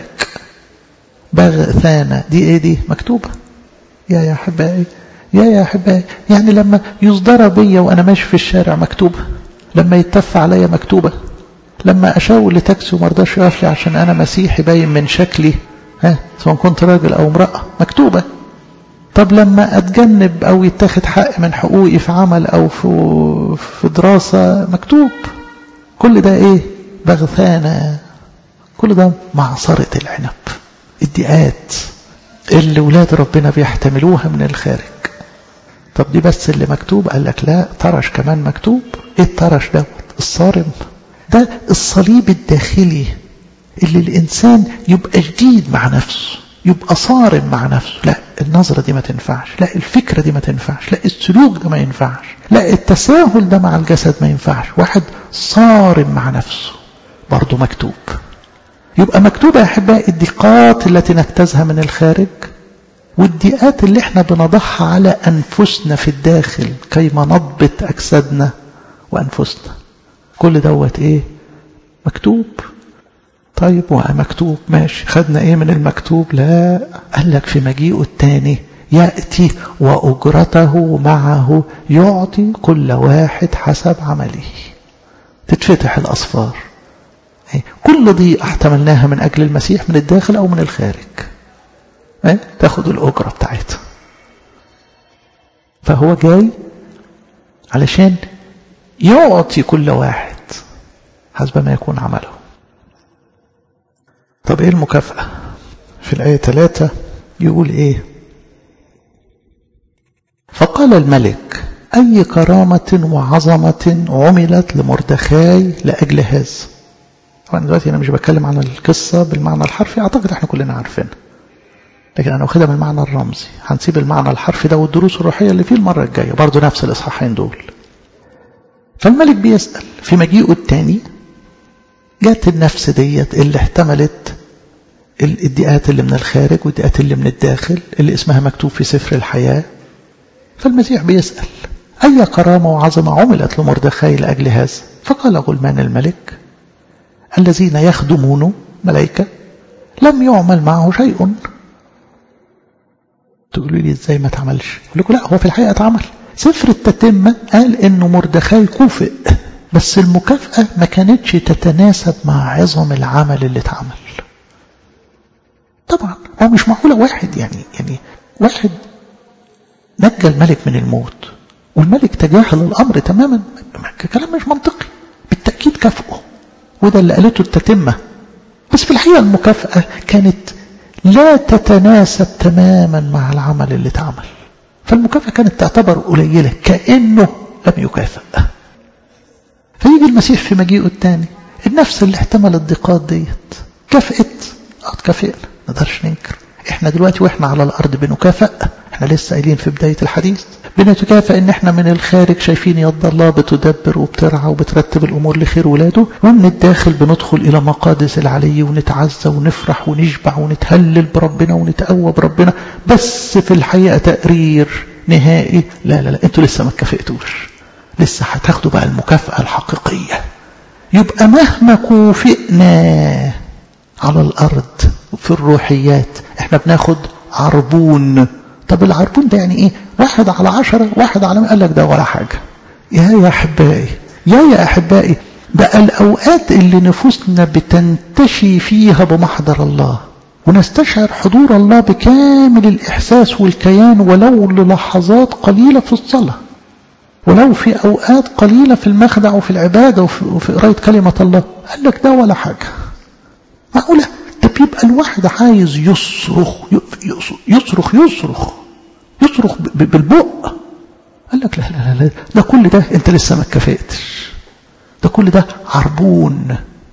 بغثانة دي ايه دي مكتوبة يا يا أحبائي يا يا أحبائي يعني لما يصدر بيا وأنا ماشي في الشارع مكتوبة لما يتف عليا مكتوبة لما أشاور لتاكسي ومرضاش يقف لي عشان أنا مسيحي باين من شكلي ها سواء كنت راجل أو امرأة مكتوبة طب لما أتجنب أو يتاخد حق من حقوقي في عمل أو في, في دراسة مكتوب كل ده إيه بغثانة كل ده معصرة العنب الدقات اللي ولاد ربنا بيحتملوها من الخارج طب دي بس اللي مكتوب قال لك لا طرش كمان مكتوب ايه الطرش دوت الصارم ده الصليب الداخلي اللي الإنسان يبقى جديد مع نفسه يبقى صارم مع نفسه لا النظرة دي ما تنفعش لا الفكرة دي ما تنفعش لا السلوك ده ما ينفعش لا التساهل ده مع الجسد ما ينفعش واحد صارم مع نفسه برضه مكتوب يبقى مكتوبة يا أحبائي الضيقات التي نجتازها من الخارج والضيقات اللي احنا بنضعها على أنفسنا في الداخل كيما نضبط أجسادنا وأنفسنا كل دوت ايه مكتوب طيب ومكتوب ماشي خدنا ايه من المكتوب لا قال لك في مجيئه الثاني يأتي وأجرته معه يعطي كل واحد حسب عمله تتفتح الأصفار كل ضيقة احتملناها من أجل المسيح من الداخل أو من الخارج تاخد الأجرة بتاعتها فهو جاي علشان يعطي كل واحد حسب ما يكون عمله طب ايه المكافأة في الآية 3 يقول ايه فقال الملك أي كرامة وعظمة عملت لمردخاي لأجل هذا طبعا دلوقتي أنا مش بتكلم عن القصة بالمعنى الحرفي أعتقد احنا كلنا عارفينها لكن أنا واخدها بالمعنى الرمزي هنسيب المعنى الحرفي ده والدروس الروحية اللي فيه المرة الجاية برضه نفس الإصحاحين دول فالملك بيسأل في مجيئه الثاني جات النفس ديت اللي احتملت الادعاءات اللي من الخارج والادعاءات اللي من الداخل اللي اسمها مكتوب في سفر الحياة فالمسيح بيسأل أي كرامة وعظمة عملت لمردخاي لأجل هذا فقال غلمان الملك الذين يخدمونه ملائكة لم يعمل معه شيء تقولوا لي ازاي ما اتعملش اقول لكم لا هو في الحقيقة اتعمل سفر التتمة قال انه مردخاي كوفئ بس المكافأة ما كانتش تتناسب مع عظم العمل اللي اتعمل طبعا هو مش معقولة واحد يعني يعني واحد نجى الملك من الموت والملك تجاهل الأمر تماما كلام مش منطقي بالتأكيد كافئه وده اللي قالته التتمة بس في الحقيقة المكافأة كانت لا تتناسب تماما مع العمل اللي اتعمل فالمكافأة كانت تعتبر قليلة كأنه لم يكافئ فيجي المسيح في مجيئه الثاني النفس اللي احتمل الضيقات ديت كافئت اه اتكافئنا ما نقدرش ننكر احنا دلوقتي واحنا على الارض بنكافئ احنا لسه قايلين في بدايه الحديث بنتكافئ ان احنا من الخارج شايفين يد الله بتدبر وبترعى وبترتب الامور لخير ولاده ومن الداخل بندخل الى مقادس العلي ونتعزى ونفرح ونشبع ونتهلل بربنا ونتقوى بربنا بس في الحقيقه تقرير نهائي لا لا لا انتوا لسه ما اتكافئتوش لسه هتاخدوا بقى المكافاه الحقيقيه يبقى مهما كوفئنا على الارض في الروحيات احنا بناخد عربون طب العربون ده يعني ايه واحد على عشرة واحد على قال لك ده ولا حاجة يا يا أحبائي يا يا أحبائي بقى الأوقات اللي نفوسنا بتنتشي فيها بمحضر الله ونستشعر حضور الله بكامل الإحساس والكيان ولو للحظات قليلة في الصلاة ولو في أوقات قليلة في المخدع وفي العبادة وفي, وفي قراية كلمة الله قال لك ده ولا حاجة معقولة ده بيبقى الواحد عايز يصرخ يصرخ يصرخ يصرخ بالبق قال لك لا لا لا ده كل ده انت لسه ما اتكفئتش ده كل ده عربون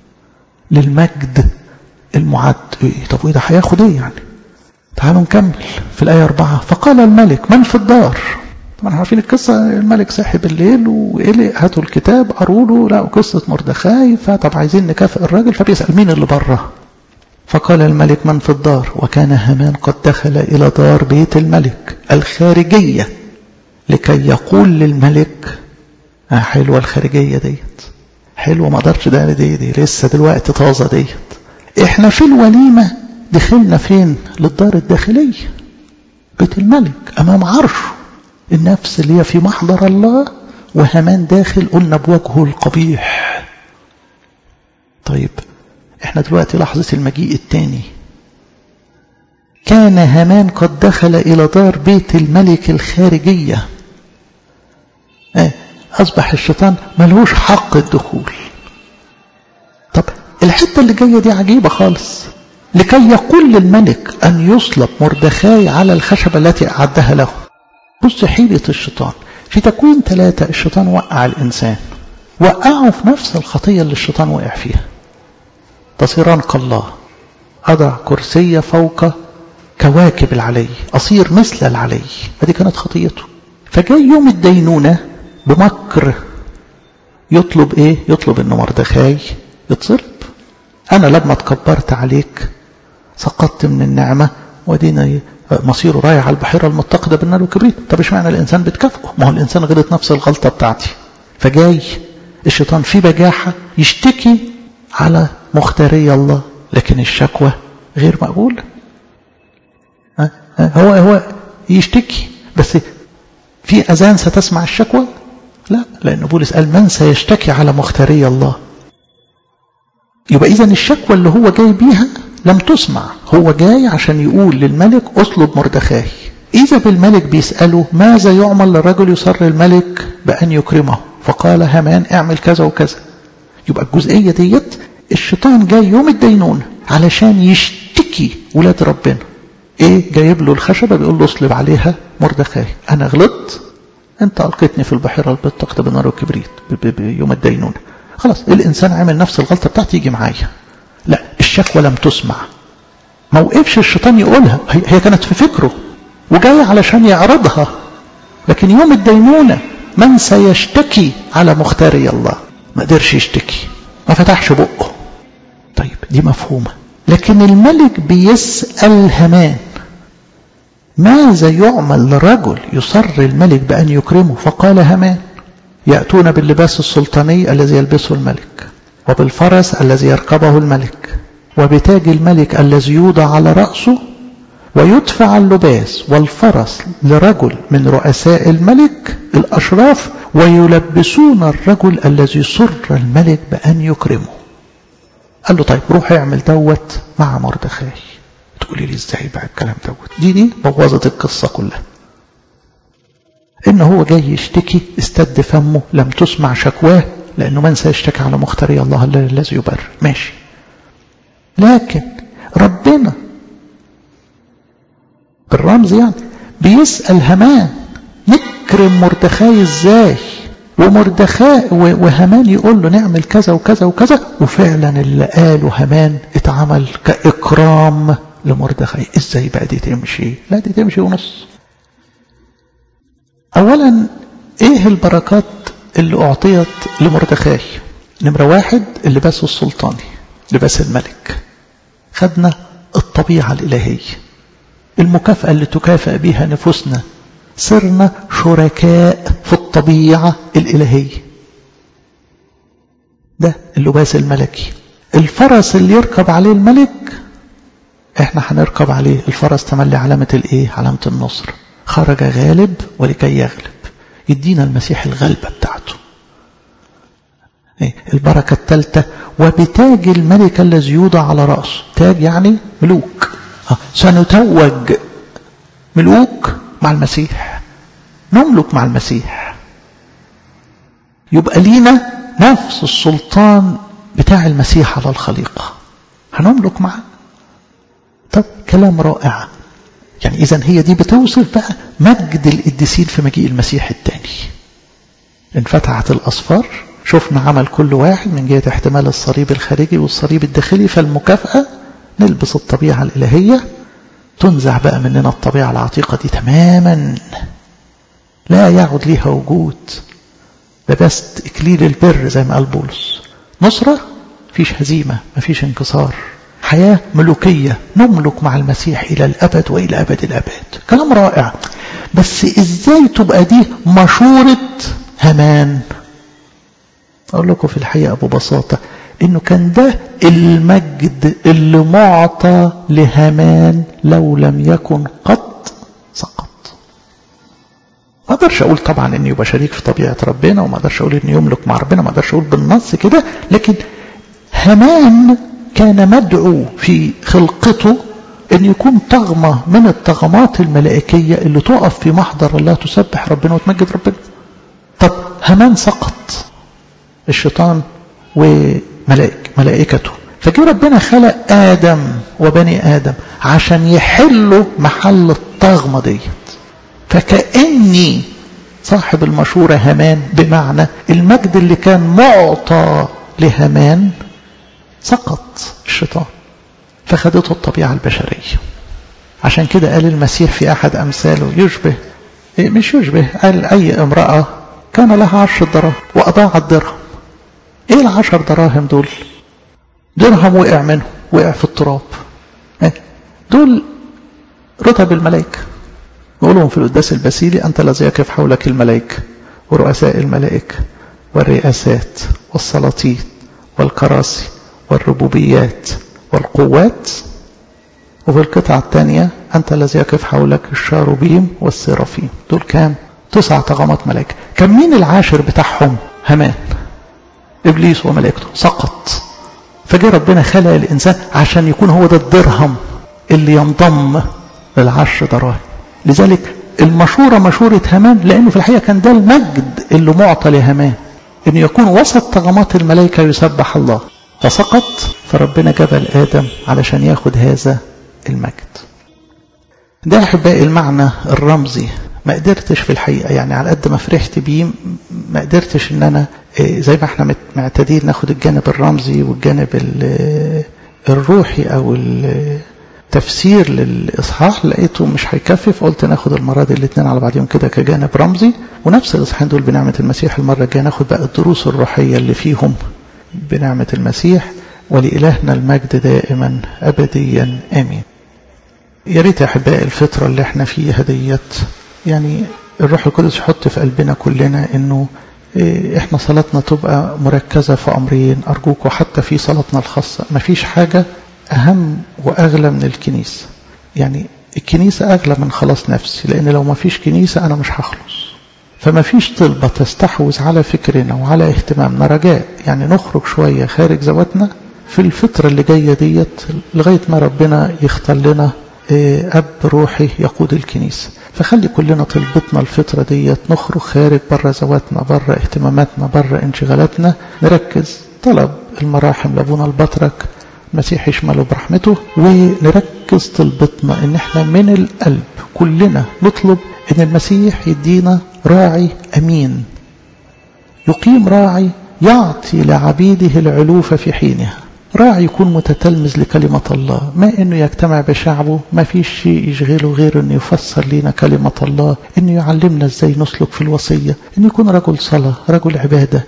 للمجد المعد ايه طب وايه ده هياخد ايه يعني تعالوا نكمل في الآية أربعة فقال الملك من في الدار طبعا عارفين القصة الملك صاحي بالليل وقلق هاتوا الكتاب قروا له لقوا قصة مردخاي فطب عايزين نكافئ الراجل فبيسأل مين اللي بره فقال الملك من في الدار وكان هامان قد دخل إلى دار بيت الملك الخارجية لكي يقول للملك آه حلوة الخارجية ديت حلوة ما قدرش ده دي, دي لسه دلوقتي طازة ديت احنا في الوليمة دخلنا فين للدار الداخلية بيت الملك أمام عرشه النفس اللي هي في محضر الله وهامان داخل قلنا بوجهه القبيح طيب احنا دلوقتي لحظة المجيء الثاني كان هامان قد دخل إلى دار بيت الملك الخارجية اه أصبح الشيطان ملهوش حق الدخول طب الحتة اللي جاية دي عجيبة خالص لكي يقول للملك أن يصلب مردخاي على الخشبة التي أعدها له بص حيلة الشيطان في تكوين ثلاثة الشيطان وقع الإنسان وقعه في نفس الخطية اللي الشيطان وقع فيها تصيران كالله أضع كرسي فوق كواكب العلي أصير مثل العلي هذه كانت خطيته فجاء يوم الدينونة بمكر يطلب إيه يطلب إن مردخاي يتصلب أنا لما تكبرت عليك سقطت من النعمة ودينا مصيره رايح على البحيرة المتقدة بالنار والكبريت طب ايش معنى الإنسان بتكافئه ما هو الإنسان غلط نفس الغلطة بتاعتي فجاي الشيطان في بجاحة يشتكي على مختاري الله لكن الشكوى غير مقبولة هو هو يشتكي بس في أذان ستسمع الشكوى لا لأن بولس قال من سيشتكي على مختاري الله يبقى إذا الشكوى اللي هو جاي بيها لم تسمع هو جاي عشان يقول للملك اطلب مردخاي إذا بالملك بيسأله ماذا يعمل للرجل يصر الملك بأن يكرمه فقال هامان اعمل كذا وكذا يبقى الجزئية ديت الشيطان جاي يوم الدينون علشان يشتكي ولاد ربنا ايه جايب له الخشبة بيقول له اصلب عليها مردخاي انا غلطت انت القيتني في البحيرة البتقت بالنار والكبريت بيوم الدينون خلاص الانسان عمل نفس الغلطة بتاعتي يجي معايا لا الشكوى لم تسمع ما وقفش الشيطان يقولها هي كانت في فكره وجاي علشان يعرضها لكن يوم الدينونة من سيشتكي على مختاري الله ما قدرش يشتكي ما فتحش بقه طيب دي مفهومة لكن الملك بيسأل همان ماذا يعمل لرجل يصر الملك بأن يكرمه فقال همان يأتون باللباس السلطاني الذي يلبسه الملك وبالفرس الذي يركبه الملك وبتاج الملك الذي يوضع على رأسه ويدفع اللباس والفرس لرجل من رؤساء الملك الأشراف ويلبسون الرجل الذي سر الملك بأن يكرمه قال له طيب روح اعمل دوت مع مردخاي تقولي لي ازاي بقى الكلام دوت دي دي بوظت القصة كلها ان هو جاي يشتكي استد فمه لم تسمع شكواه لانه من سيشتكي على مختاري الله الذي يبرر ماشي لكن ربنا بالرمز يعني بيسأل همان نكرم مردخاي ازاي ومردخاء وهمان يقول له نعمل كذا وكذا وكذا وفعلا اللي قاله همان اتعمل كإكرام لمردخاي ازاي بقى دي تمشي لا دي تمشي ونص اولا ايه البركات اللي اعطيت لمردخاي نمرة واحد اللباس السلطاني لباس الملك خدنا الطبيعة الإلهية المكافأة اللي تكافئ بها نفوسنا صرنا شركاء في الطبيعة الإلهية ده اللباس الملكي الفرس اللي يركب عليه الملك احنا هنركب عليه الفرس تملي علامة الايه علامة النصر خرج غالب ولكي يغلب يدينا المسيح الغلبة بتاعته البركة الثالثة وبتاج الملك الذي يوضع على رأسه تاج يعني ملوك سنتوج ملوك مع المسيح نملك مع المسيح يبقى لينا نفس السلطان بتاع المسيح على الخليقة هنملك معه طب كلام رائع يعني إذا هي دي بتوصف بقى مجد القديسين في مجيء المسيح الثاني انفتحت الأصفار شفنا عمل كل واحد من جهة احتمال الصليب الخارجي والصليب الداخلي فالمكافأة نلبس الطبيعة الإلهية تنزع بقى مننا الطبيعة العتيقة دي تماما لا يعد ليها وجود لبست إكليل البر زي ما قال بولس نصرة فيش هزيمة مفيش انكسار حياة ملوكية نملك مع المسيح إلى الأبد وإلى أبد الأبد كلام رائع بس إزاي تبقى دي مشورة همان أقول لكم في الحقيقة ببساطة إنه كان ده المجد اللي معطى لهامان لو لم يكن قط سقط ما اقدرش اقول طبعا انه يبقى شريك في طبيعه ربنا وما اقدرش اقول انه يملك مع ربنا ما اقدرش اقول بالنص كده لكن هامان كان مدعو في خلقته ان يكون طغمه من الطغمات الملائكيه اللي تقف في محضر الله تسبح ربنا وتمجد ربنا طب هامان سقط الشيطان وملائك ملائكته فجي ربنا خلق آدم وبني آدم عشان يحلوا محل الطغمة ديت فكأني صاحب المشورة همان بمعنى المجد اللي كان معطى لهمان سقط الشيطان فخدته الطبيعة البشرية عشان كده قال المسيح في أحد أمثاله يشبه مش يشبه قال أي امرأة كان لها عشر دراهم وأضاعت درهم ايه العشر دراهم دول درهم وقع منه وقع في التراب دول رتب الملائكة نقولهم في القداس البسيلي أنت الذي يقف حولك الملائكة ورؤساء الملائكة والرئاسات والسلاطين والكراسي والربوبيات والقوات وفي القطعة الثانية أنت الذي يقف حولك الشاروبيم والسرافيم دول كام؟ تسع طغمات ملائكة كان مين العاشر بتاعهم؟ همان إبليس وملائكته سقط فجاء ربنا خلق الإنسان عشان يكون هو ده الدرهم اللي ينضم للعشر دراهم لذلك المشورة مشورة همان لأنه في الحقيقة كان ده المجد اللي معطى لهمان أن يكون وسط طغمات الملائكة يسبح الله فسقط فربنا جبل آدم علشان ياخد هذا المجد ده أحبائي المعنى الرمزي ما قدرتش في الحقيقة يعني على قد ما فرحت بيه ما قدرتش ان انا زي ما احنا معتادين ناخد الجانب الرمزي والجانب الروحي او التفسير للاصحاح لقيته مش هيكفي فقلت ناخد المرة دي الاثنين على بعضهم كده كجانب رمزي ونفس الاصحاحين دول بنعمة المسيح المرة الجاية ناخد بقى الدروس الروحية اللي فيهم بنعمة المسيح ولإلهنا المجد دائما أبديا آمين يا ريت يا أحبائي الفترة اللي احنا فيها ديت يعني الروح القدس يحط في قلبنا كلنا انه احنا صلاتنا تبقى مركزة في امرين ارجوكم حتى في صلاتنا الخاصة مفيش حاجة اهم واغلى من الكنيسة يعني الكنيسة اغلى من خلاص نفسي لان لو مفيش كنيسة انا مش هخلص فما فيش طلبة تستحوذ على فكرنا وعلى اهتمامنا رجاء يعني نخرج شوية خارج ذواتنا في الفترة اللي جاية ديت لغاية ما ربنا يختار لنا أب روحي يقود الكنيسة فخلي كلنا طلبتنا الفترة ديت نخرج خارج بره ذواتنا بره اهتماماتنا بره انشغالاتنا نركز طلب المراحم لابونا البطرك المسيح يشمله برحمته ونركز طلبتنا ان احنا من القلب كلنا نطلب ان المسيح يدينا راعي امين يقيم راعي يعطي لعبيده العلوف في حينها راعي يكون متتلمذ لكلمة الله ما انه يجتمع بشعبه ما فيش شيء يشغله غير انه يفسر لنا كلمة الله انه يعلمنا ازاي نسلك في الوصية انه يكون رجل صلاة رجل عبادة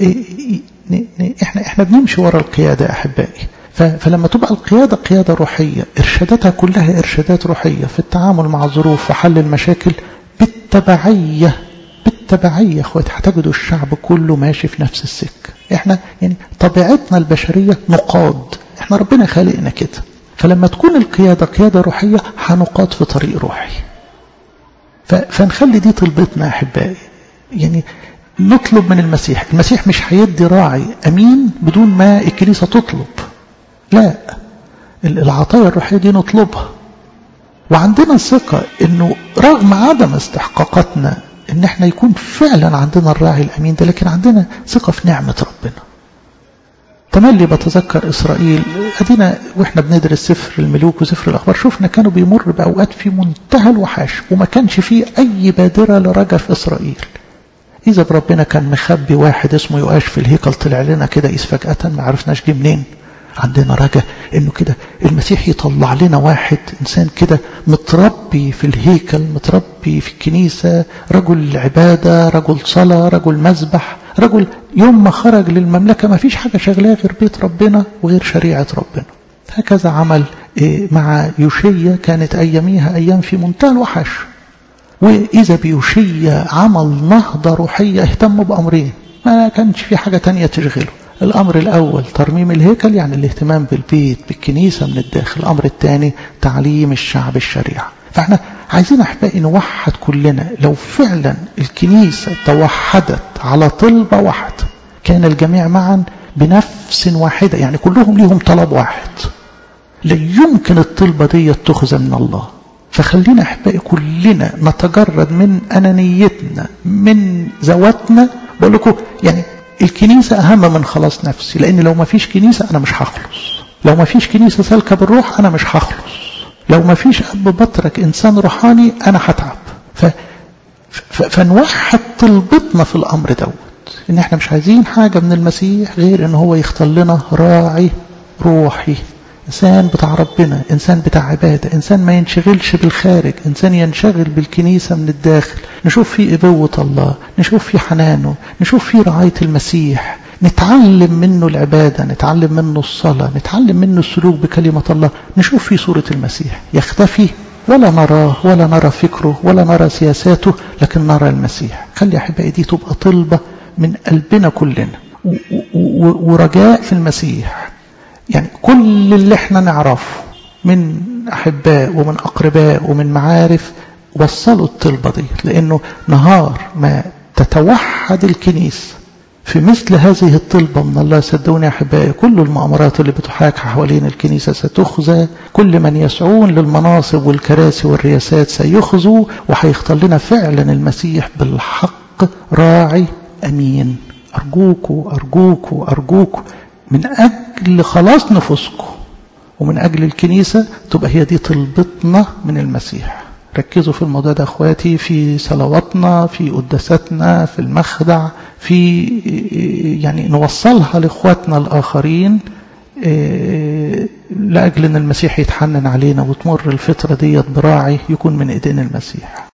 احنا احنا بنمشي ورا القيادة احبائي فلما تبقى القيادة قيادة روحية إرشاداتها كلها إرشادات روحية في التعامل مع الظروف وحل المشاكل بالتبعية بالتبعية اخواتي هتجدوا الشعب كله ماشي في نفس السكة احنا يعني طبيعتنا البشرية نقاد احنا ربنا خالقنا كده فلما تكون القيادة قيادة روحية هنقاد في طريق روحي فنخلي دي طلبتنا احبائي يعني نطلب من المسيح المسيح مش هيدي راعي امين بدون ما الكنيسة تطلب لا العطايا الروحية دي نطلبها وعندنا ثقة انه رغم عدم استحقاقاتنا ان احنا يكون فعلا عندنا الراعي الامين ده لكن عندنا ثقة في نعمة ربنا تملي بتذكر اسرائيل ادينا واحنا بندرس سفر الملوك وسفر الاخبار شفنا كانوا بيمر باوقات في منتهى الوحاش وما كانش فيه اي بادرة لرجا في اسرائيل اذا بربنا كان مخبي واحد اسمه يؤاش في الهيكل طلع لنا كده إذ فجأة ما عرفناش جه منين عندنا رجاء انه كده المسيح يطلع لنا واحد انسان كده متربي في الهيكل متربي في الكنيسة رجل عبادة رجل صلاة رجل مذبح رجل يوم ما خرج للمملكة ما فيش حاجة شغلاه غير بيت ربنا وغير شريعة ربنا هكذا عمل مع يوشية كانت أياميها أيام في منتهى الوحش وإذا بيوشية عمل نهضة روحية اهتم بأمرين ما كانش في حاجة تانية تشغله الأمر الأول ترميم الهيكل يعني الاهتمام بالبيت بالكنيسة من الداخل الأمر الثاني تعليم الشعب الشريعة فاحنا عايزين أحبائي نوحد كلنا لو فعلا الكنيسة توحدت على طلبة واحدة كان الجميع معا بنفس واحدة يعني كلهم ليهم طلب واحد لا يمكن الطلبة دي تخذ من الله فخلينا أحبائي كلنا نتجرد من أنانيتنا من ذواتنا بقول لكم يعني الكنيسة أهم من خلاص نفسي لأن لو ما فيش كنيسة أنا مش هخلص لو ما فيش كنيسة سالكة بالروح أنا مش هخلص لو ما فيش أب بطرك إنسان روحاني أنا هتعب ف... ف... فنوحد طلبتنا في الأمر دوت إن إحنا مش عايزين حاجة من المسيح غير إن هو يختار لنا راعي روحي إنسان بتاع ربنا إنسان بتاع عبادة إنسان ما ينشغلش بالخارج إنسان ينشغل بالكنيسة من الداخل نشوف فيه إبوة الله نشوف فيه حنانه نشوف فيه رعاية المسيح نتعلم منه العبادة نتعلم منه الصلاة نتعلم منه السلوك بكلمة الله نشوف فيه صورة المسيح يختفي ولا نراه ولا نرى فكره ولا نرى سياساته لكن نرى المسيح خلي أحبائي دي تبقى طلبة من قلبنا كلنا ورجاء في المسيح يعني كل اللي احنا نعرفه من أحباء ومن أقرباء ومن معارف وصلوا الطلبة دي لأنه نهار ما تتوحد الكنيسة في مثل هذه الطلبة من الله صدقوني يا أحبائي كل المؤامرات اللي بتحاك حوالين الكنيسة ستخزى كل من يسعون للمناصب والكراسي والرياسات سيخزوا وهيختار لنا فعلا المسيح بالحق راعي أمين أرجوكوا أرجوكوا أرجوكوا من أجل خلاص نفوسكم ومن أجل الكنيسة تبقى هي دي طلبتنا من المسيح ركزوا في الموضوع ده أخواتي في صلواتنا في قداساتنا في المخدع في يعني نوصلها لإخواتنا الآخرين لأجل أن المسيح يتحنن علينا وتمر الفترة ديت براعي يكون من إيدين المسيح